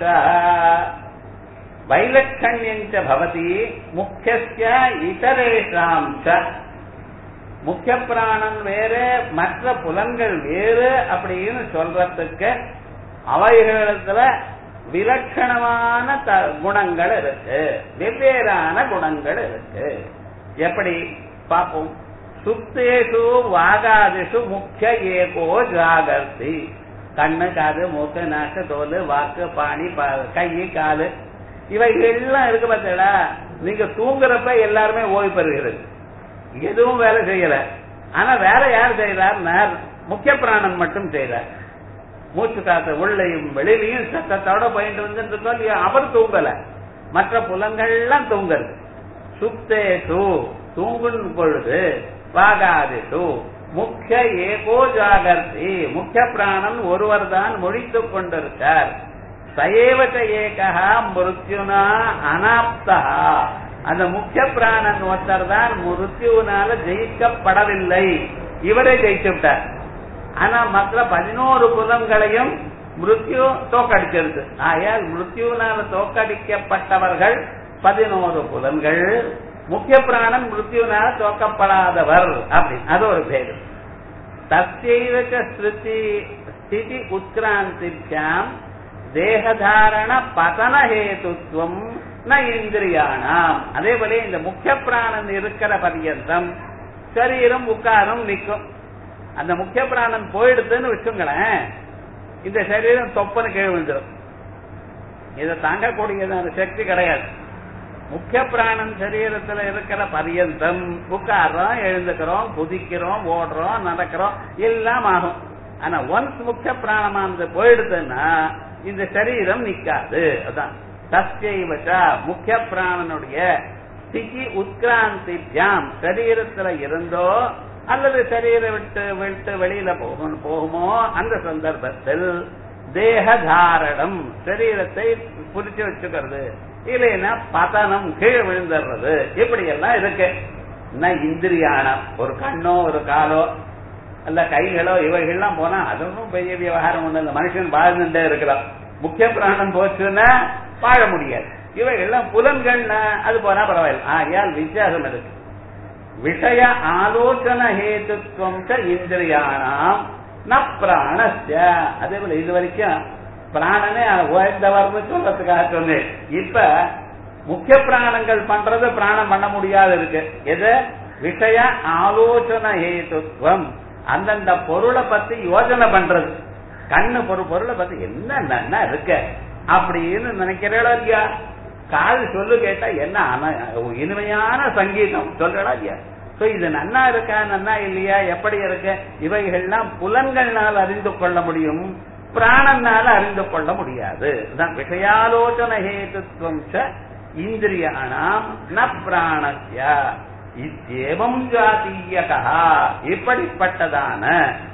வைலட்சண்யஞ்ச பவதி முக்கிய இதரேஷாம் முக்கிய பிராணன் வேறு மற்ற புலன்கள் வேறு அப்படின்னு சொல்றதுக்கு அவைகளிடத்துல விலட்சணமான குணங்கள் இருக்கு வெவ்வேறான குணங்கள் இருக்கு எப்படி பார்ப்போம் சுத்தேஷு வாகாதிஷு முக்கிய ஏகோ ஜாகர்த்தி கண்ணு காது மூக்கு நாக்கு தோல் வாக்கு பாணி கை காலு இவைகள்லாம் இருக்கு பார்த்தீங்களா நீங்க தூங்குறப்ப எல்லாருமே ஓய்வு பெறுகிறது எதுவும் வேலை செய்யல ஆனா வேலை யார் செய்யறார் முக்கிய பிராணன் மட்டும் செய்யறார் மூச்சு காத்த உள்ளையும் வெளியிலையும் சத்தத்தோட போயிட்டு வந்து அவர் தூங்கல மற்ற புலங்கள்லாம் தூங்குறது சுப்தேஷு தூங்கும் பொழுது வாகாதிஷு முக்கிய ஏகோ ஜாகர்த்தி முக்கிய பிராணன் ஒருவர் தான் மொழித்துக் கொண்டிருக்கார் சயேவச்ச ஏகா மிருத்யுனா அனாப்தா அந்த முக்கிய பிராணன் ஒருத்தர் தான் மிருத்யுனால ஜெயிக்கப்படவில்லை இவரே ஜெயிச்சு விட்டார் ஆனா மற்ற பதினோரு புலங்களையும் மிருத்யு தோக்கடிச்சிருது ஆயால் மிருத்யுனால தோக்கடிக்கப்பட்டவர்கள் பதினோரு புலன்கள் முக்கிய பிராணன் மிருத்யுனால தோக்கப்படாதவர் அப்படி அது ஒரு பேரு தஸ்யைவச்ச ஸ்ருதி ஸ்திதி உத்கிராந்திபியாம் தேகதாரண பதன ஹேதுத்வம் ந இந்திரியானாம் அதே போல இந்த முக்கிய பிராணன் இருக்கிற பரியந்தம் சரீரம் உட்காரும் நிற்கும் அந்த முக்கிய பிராணன் போயிடுதுன்னு வச்சுங்களேன் இந்த சரீரம் தொப்பனு கீழ் விழுந்துடும் இதை தாங்கக்கூடியது அந்த சக்தி கிடையாது முக்கிய பிராணன் சரீரத்துல இருக்கிற பரியந்தம் உட்கார்றோம் எழுந்துக்கிறோம் குதிக்கிறோம் ஓடுறோம் நடக்கிறோம் எல்லாம் ஆகும் ஆனா ஒன்ஸ் முக்கிய பிராணமானது போயிடுதுன்னா இந்த சரீரம் நிக்காது அதான் தஸ்யைவச்சா முக்கிய பிராணனுடைய ஸ்திதி உத்கிராந்திபியாம் சரீரத்துல இருந்தோ அல்லது சரீர விட்டு விட்டு வெளியில போகும் போகுமோ அந்த சந்தர்ப்பத்தில் தேகதாரணம் சரீரத்தை புடிச்சு வச்சுக்கிறது இல்லைன்னா பதனம் கீழே விழுந்துடுறது இப்படி எல்லாம் இருக்கு இந்திரியானம் ஒரு கண்ணோ ஒரு காலோ அல்ல கைகளோ இவைகள்லாம் போனா அதுவும் பெரிய விவகாரம் ஒண்ணு இல்லை மனுஷன் வாழ்ந்துட்டே இருக்கலாம் முக்கிய பிராணம் போச்சுன்னா வாழ முடியாது இவைகள்லாம் புலன்கள்னா அது போனா பரவாயில்ல ஆகையால் வித்தியாசம் இருக்கு விஷய ஆலோசன ஹேதுத்வம் இந்திரியானாம் ந பிராணஸ்ய அதே போல இது வரைக்கும் பிராணனே உயர்ந்தவர்னு சொல்றதுக்காக சொன்னேன் இப்ப முக்கிய பிராணங்கள் பண்றது பிராணம் பண்ண முடியாது இருக்கு எது விஷய ஆலோசன ஹேதுத்வம் அந்தந்த பொருளை பத்தி யோசனை பண்றது கண்ணு ஒரு பொருளை பத்தி என்ன நன்னா இருக்கு அப்படின்னு நினைக்கிறீங்களா இல்லையா காது சொல்லு கேட்டா என்ன இனிமையான சங்கீதம் சொல்றா இல்லையா சோ இது நன்னா இருக்கா நன்னா இல்லையா எப்படி இருக்கு இவைகள்லாம் புலன்கள்னால் அறிந்து கொள்ள முடியும் பிராணனால அறிந்து கொள்ள முடியாது விஷயாலோசன ஹேதுத்வம் இந்திரியானாம் ந பிராணஸ்ய இத்தேவம் ஜாத்தீயகா இப்படிப்பட்டதான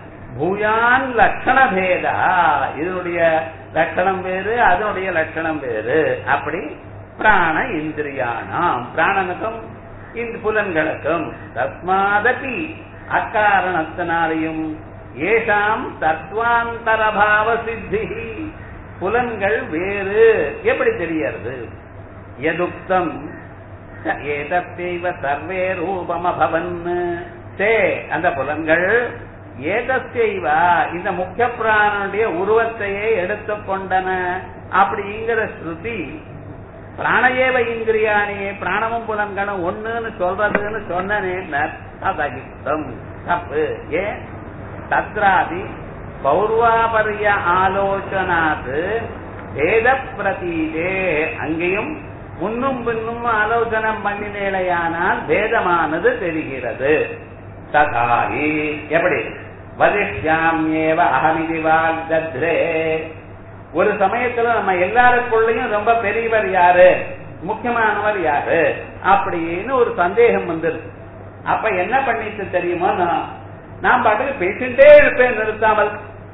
பூயான் லட்சண பேதா இதனுடைய லட்சணம் வேறு அதனுடைய லட்சணம் வேறு அப்படி பிராண இந்திரியானாம் பிராணனுக்கும் இந்த புலன்களுக்கும் தஸ்மாதபி அக்காரணத்தினாலையும் ஏஷாம் தத்வாந்தரபாவ சித்தி புலன்கள் வேறு எப்படி தெரியறது எதுக்தம் ஏதத்தைவ சர்வே ரூபமபவன் சே அந்த புலன்கள் ஏதத்தைவா இந்த முக்கிய பிராணனுடைய உருவத்தையே எடுத்துக்கொண்டன அப்படிங்கிற ஸ்ருதி பிராணயேவ இந்திரியானே பிராணமும் புலன்களும் ஒண்ணுன்னு சொல்றதுன்னு சொன்னேன் ததகித்தம் தப்பு ஏன் தத்ராதி பௌர்வாபரிய ஆலோசனாது வேத பிரதீதே அங்கேயும் முன்னும் பின்னும் ஆலோசனம் பண்ணினேலையானால் வேதமானது தெரிகிறது ததாகி எப்படி வதிஷ்யாமியேவ அகமிதி வாக்தத்ரே ஒரு சமயத்துல நம்ம எல்லாருக்குள்ளயும் ரொம்ப பெரியவர் யாரு முக்கியமானவர் யாரு அப்படின்னு ஒரு சந்தேகம் வந்துருது அப்ப என்ன பண்ணிட்டு தெரியுமா நான் நான் பாட்டுக்கு பேசிட்டே இருப்பேன் நிறுத்தாமல்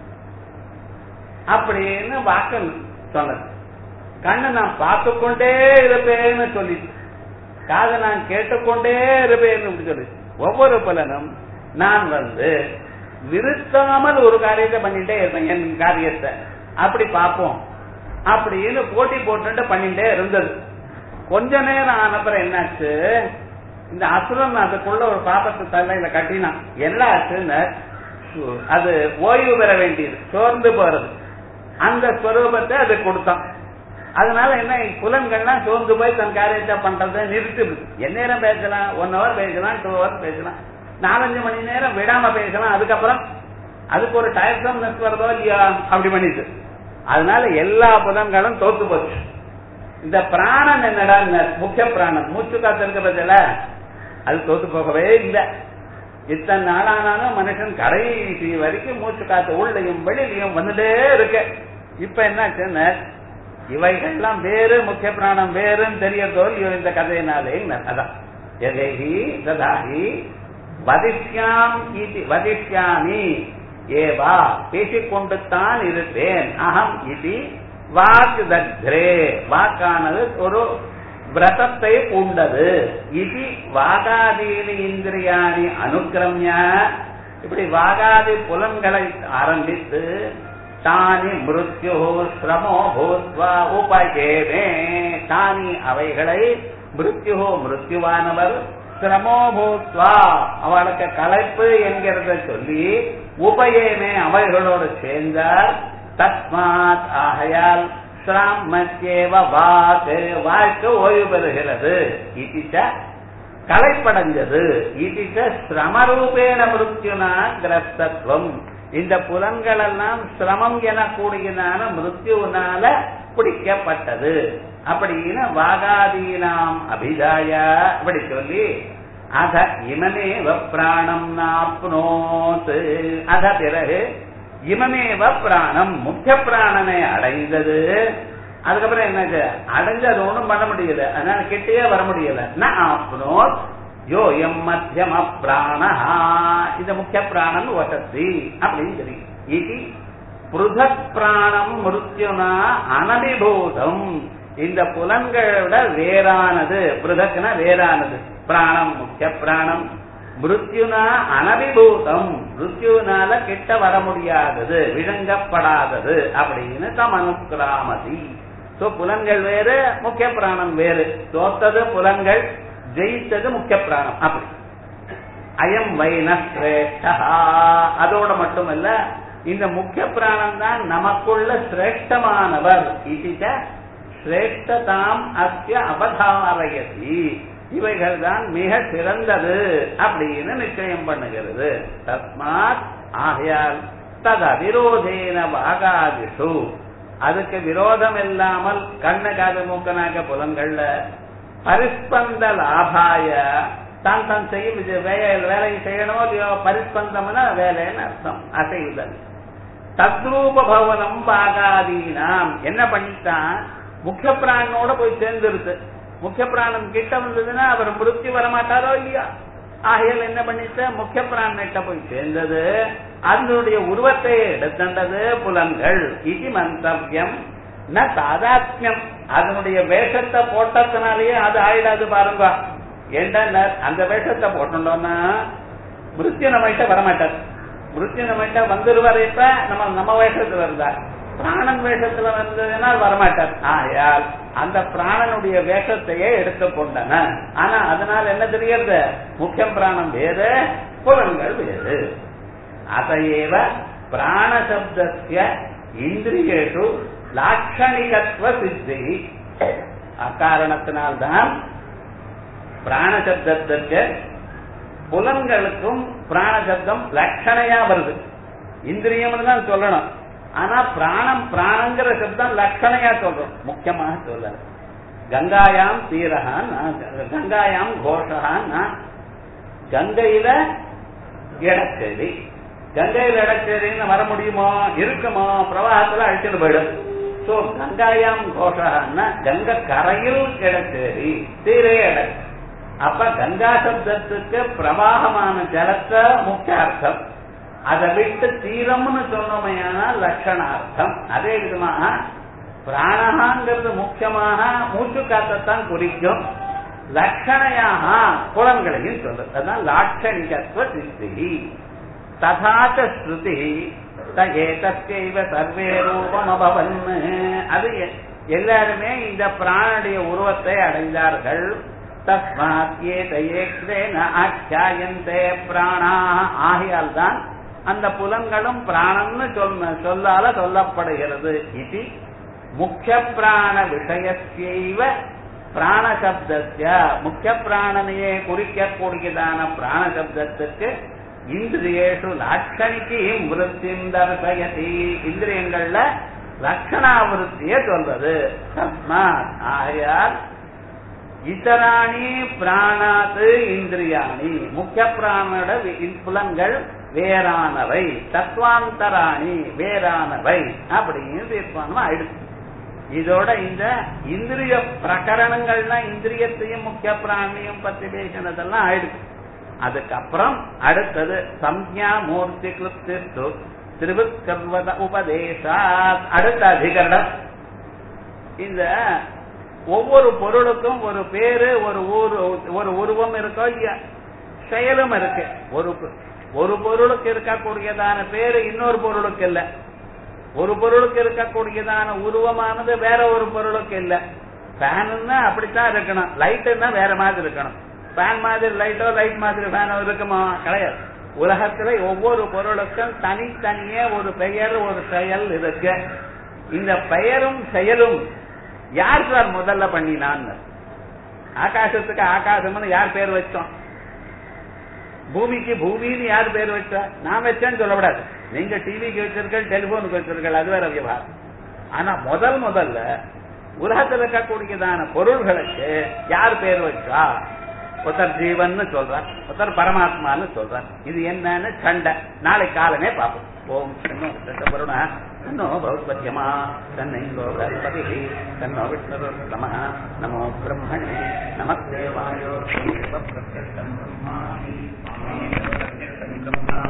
அப்படின்னு வாக்கன் சொன்னது கண்ணு நான் பார்த்து கொண்டே இருப்பேன்னு சொல்லிட்டு காதை நான் கேட்டுக்கொண்டே இருப்பேன்னு சொல்லி ஒவ்வொரு பலனும் நான் வந்து நிறுத்தாமல் ஒரு காரியத்தை பண்ணிட்டே இருப்பேன் என் காரியத்தை அப்படி பார்ப்போம் அப்படின்னு போட்டி போட்டு பண்ணிட்டே இருந்தது கொஞ்ச நேரம் ஆனப்புறம் என்னாச்சு இந்த அசுரன் அதுக்குள்ள ஒரு பாப்பத்தை தலையில கட்டினான் என்ன ஆச்சுன்னு அது ஓய்வு பெற வேண்டியது சோர்ந்து போறது அந்த ஸ்வரூபத்தை அது கொடுத்தான் அதனால என்ன புலன்கள்லாம் சோர்ந்து போய் தன் காரியத்தை பண்றதை நிறுத்தி எந்நேரம் பேசலாம் ஒன் ஹவர் பேசலாம் டூ ஹவர் பேசலாம் நாலஞ்சு மணி நேரம் விடாம பேசலாம் அதுக்கப்புறம் அதுக்கு ஒரு டயர்சம்னஸ் வருதோ இல்லையா அப்படி பண்ணிட்டு அதனால எல்லா புலன்களும் தோத்து போச்சு இந்த பிராணன் என்னடா முக்கிய பிராணன் மூச்சு காத்து இருக்கிறதுல அது தோத்து போகவே இல்லை இத்தனை நாளானாலும் மனுஷன் கடைசி வரைக்கும் மூச்சு காத்து உள்ளையும் வெளியிலையும் வந்துட்டே இருக்கு இப்ப என்னாச்சுன்னு இவைகள்லாம் வேறு முக்கிய பிராணம் வேறுன்னு தெரியறதோல் இந்த கதையினாலே அதான் எதேஹி ததாஹி வதிஷ்யாம் இது வதிஷ்யாமி ஏவா பேசிக்கொண்டு தான் இருப்பேன் அகம் இது வாக்கு தக்ரே வாக்கானது ஒரு விரதத்தை பூண்டது இது வாகாதீனி இந்திரியாணி அனுக்கிரமிய இப்படி வாகாதி புலன்களை ஆரம்பித்து தானி மிருத்யு சிரமோ பூத்வா உபகேமே தானி அவைகளை மிருத்யு மிருத்யுவானவர் சிரமோ பூத்வா அவளுக்கு களைப்பு என்கிறத சொல்லி உபயேமே அவைகளோடு சேர்ந்தார் தஸ்மாத் ஆகையால் சிராமத்யேவ வாக்கு வாழ்க்கை ஓய்வு பெறுகிறது இதிச்ச களைப்படைஞ்சது இதிச்ச சிரமரூபேண மிருத்யுனா கிரஸ்தத்துவம் இந்த புலன்கள் எல்லாம் சிரமம் எனக்கூடியதான மிருத்யுனால பிடிக்கப்பட்டது அப்படின்னு வாகாதீனாம் அபிதாய அப்படி சொல்லி அத இமமேவ பிராணம் நாப்னோத் அத பிறகு இமமேவ பிராணம் முக்கிய பிராணனை அடைந்தது அதுக்கப்புறம் என்னாச்சு அடைஞ்சது ஒண்ணும் பண்ண முடியல அதனால கிட்டே வர முடியல நான் ஆப்னோத் யோ எம் மத்தியம பிராணஹா இந்த முக்கிய பிராணம் வசதி அப்படின்னு தெரியும் இது புருதக் பிராணம் மிருத்யுனா அனபிபூதம் இந்த புலன்களோட வேறானது புருதக்னா வேறானது பிராணம் முக்கிய பிராணம் மிருத்யுனா அனபிபூதம் மிருத்யுனால கிட்ட வர முடியாதது விழுங்கப்படாதது அப்படின்னு தமனுக்கிராமதி சோ புலன்கள் வேறு முக்கிய பிராணம் வேறு தோத்தது புலன்கள் ஜெயித்தது முக்கிய பிராணம் அப்படி அயம் வைனஸ்ரேஷ்டா அதோட மட்டுமல்ல இந்த முக்கிய பிராணம் தான் நமக்குள்ள சிரேஷ்டமானவர் இதுக சிரேஷ்டதாம் அத்திய அவதாரயதி இவைகள் தான் மிக சிறந்தது அப்படின்னு நிச்சயம் பண்ணுகிறது தஸ்மாத் ஆகையால் தத விரோதேன வாகாதிஷு அதுக்கு விரோதம் இல்லாமல் கண்ணு காது மூக்கனாக புலன்கள்ல பரிஸ்பந்த லாபாய தான் தான் செய்யும் இது வேலை வேலையை செய்யணுமோ இல்லையோ பரிஸ்பந்தம்னா வேலைன்னு அர்த்தம் அசையுதல் தத்ரூப பவனம் பாகாதீனாம் என்ன பண்ணிட்டான் முக்கிய பிராணனோட போய் சேர்ந்துருது முக்கிய பிராணம் கிட்ட வந்ததுன்னா அவர் மிருத்தி வரமாட்டாரோ இல்லையா ஆகையால் என்ன பண்ணிட்டு முக்கிய பிராணிட்ட போய் சேர்ந்தது அதனுடைய உருவத்தை எடுத்தண்டது புலன்கள் இது மந்தவியம் ந சாதாத்மியம் அதனுடைய வேஷத்தை போட்டதுனாலேயே அது ஆயிடாது பாருங்க ஏண்டா அந்த வேஷத்தை போட்டோம்னா மிருத்யு நம்மகிட்ட வரமாட்டார் மிருத்யு நம்மகிட்ட வந்துருவார் இப்ப நம்ம நம்ம வேஷத்துல இருந்தா பிராணன் வேஷத்துல வந்ததுன்னா வரமாட்டார் ஆயால் அந்த பிராணனுடைய வேஷத்தையே எடுத்துக்கொண்டன ஆனா அதனால என்ன தெரியறது முக்கியம் பிராணம் வேறு புலன்கள் வேறு அதையேவ பிராணசப்தஸ்ய இந்திரியேஷு லாட்சணிகத்துவ சித்தி அக்காரணத்தினால்தான் பிராணசப்தத்திற்கு புலன்களுக்கும் பிராணசப்தம் லட்சணையா வருது இந்திரியம்னு தான் சொல்லணும் ஆனா பிராணம் பிராணங்கிற சப்தம் லட்சணையா சொல்றோம் முக்கியமாக சொல்ல கங்காயாம் தீரகான் கங்காயாம் கோஷகான் கங்கையில இடச்செடி கங்கையில இடச்செடின்னு வர முடியுமோ இருக்குமோ பிரவாகத்துல அழிச்சுட்டு போயிடும் சோ கங்காயாம் கோஷகான்னா கங்கை கரையில் இடச்சேரி தீரே இட அப்ப கங்கா சப்தத்துக்கு பிரவாகமான ஜலத்தை முக்கிய அர்த்தம் அதை விட்டு தீரம்னு சொன்னோமையான லட்சணார்த்தம் அதே விதமாக பிராணகாங்கிறது முக்கியமாக மூச்சு காத்தத்தான் குறிக்கும் லட்சணையாக புலன்களையும் சொல்றது அதுதான் லாட்சணிகத்துவ சித்தி ததாச்ச ஸ்ருதி ஏதஸ்யைவ சர்வே ரூபம் அபவன் அது எல்லாருமே இந்த பிராணுடைய உருவத்தை அடைந்தார்கள் தஸ்மாத் ஏதேன ஆக்கியாயந்தே பிராணா ஆகையால் தான் அந்த புலன்களும் பிராணம்னு சொன்ன சொல்லால சொல்லப்படுகிறது இது முக்கிய பிராண விஷயத்தைவ பிராண சப்தத்திய முக்கிய பிராணனையே குறிக்கக்கூடியதான பிராண சப்தத்துக்கு இந்திரியேஷு லாட்சணிக்கு விருத்தின் தர்சயதி இந்திரியங்கள்ல லட்சணாவிருத்திய சொல்றது தஸ்மாத் ஆகையால் இத்தராணி பிராணாது இந்திரியாணி முக்கிய பிராணோட புலன்கள் வேறானவை தத்வாந்தராணி வேறானவை அப்படின்னு தீர்மானம் ஆயிடுச்சு இதோட இந்த இந்திரிய பிரகரணங்கள்னா இந்திரியத்தையும் முக்கிய பிராணியும் பத்தி பேசினதெல்லாம் ஆயிடுச்சு அதுக்கப்புறம் அடுத்தது சம்யா மூர்த்தி கிருப்திர்த்து திருவுக்கர்வத உபதேசா அடுத்த அதிகரணம் இந்த ஒவ்வொரு பொருளுக்கும் ஒரு பேரு ஒரு ஊரு ஒரு உருவம் இருக்கோ இல்லையா செயலும் இருக்கு ஒரு ஒரு பொருளுக்கு இருக்கக்கூடியதான பேரு இன்னொரு பொருளுக்கு இல்ல ஒரு பொருளுக்கு இருக்கக்கூடியதான உருவமானது வேற ஒரு பொருளுக்கு இல்ல ஃபேனுன்னா அப்படித்தான் இருக்கணும் லைட்டுன்னா வேற மாதிரி இருக்கணும் ஃபேன் மாதிரி லைட்டோ லைட் மாதிரி ஃபேனோ இருக்குமா கிடையாது உலகத்துல ஒவ்வொரு பொருளுக்கும் தனித்தனியே ஒரு பெயர் ஒரு செயல் இருக்கு இந்த பெயரும் செயலும் யார் சார் முதல்ல பண்ணினான்னு ஆகாசத்துக்கு ஆகாசம்னு யார் பேர் வச்சோம் பூமிக்கு பூமின்னு யார் பேர் வச்சா நான் வச்சேன்னு சொல்லக்கூடாது நீங்க டிவிக்கு வச்சிருக்கீங்க டெலிபோனுக்கு வச்சிருக்கீங்க அது வேற விவகாரம் ஆனா முதல் முதல்ல உலகத்தில் இருக்கக்கூடியதான பொருள்களுக்கு யார் பேர் வச்சா ஒருத்தர் ஜீவன் சொல்றார் ஒருத்தர் பரமாத்மான்னு சொல்றார் இது என்னன்னு சண்டை நாளை காலமே பார்ப்போம் ஓம் தன்னோ வருணா தன்னோ பௌத்பத்தியமா தன்னை லோகபதி தன்னோ விஷ்ணு நம நமோ பிரம்மணே நமஸ்தேவாயோ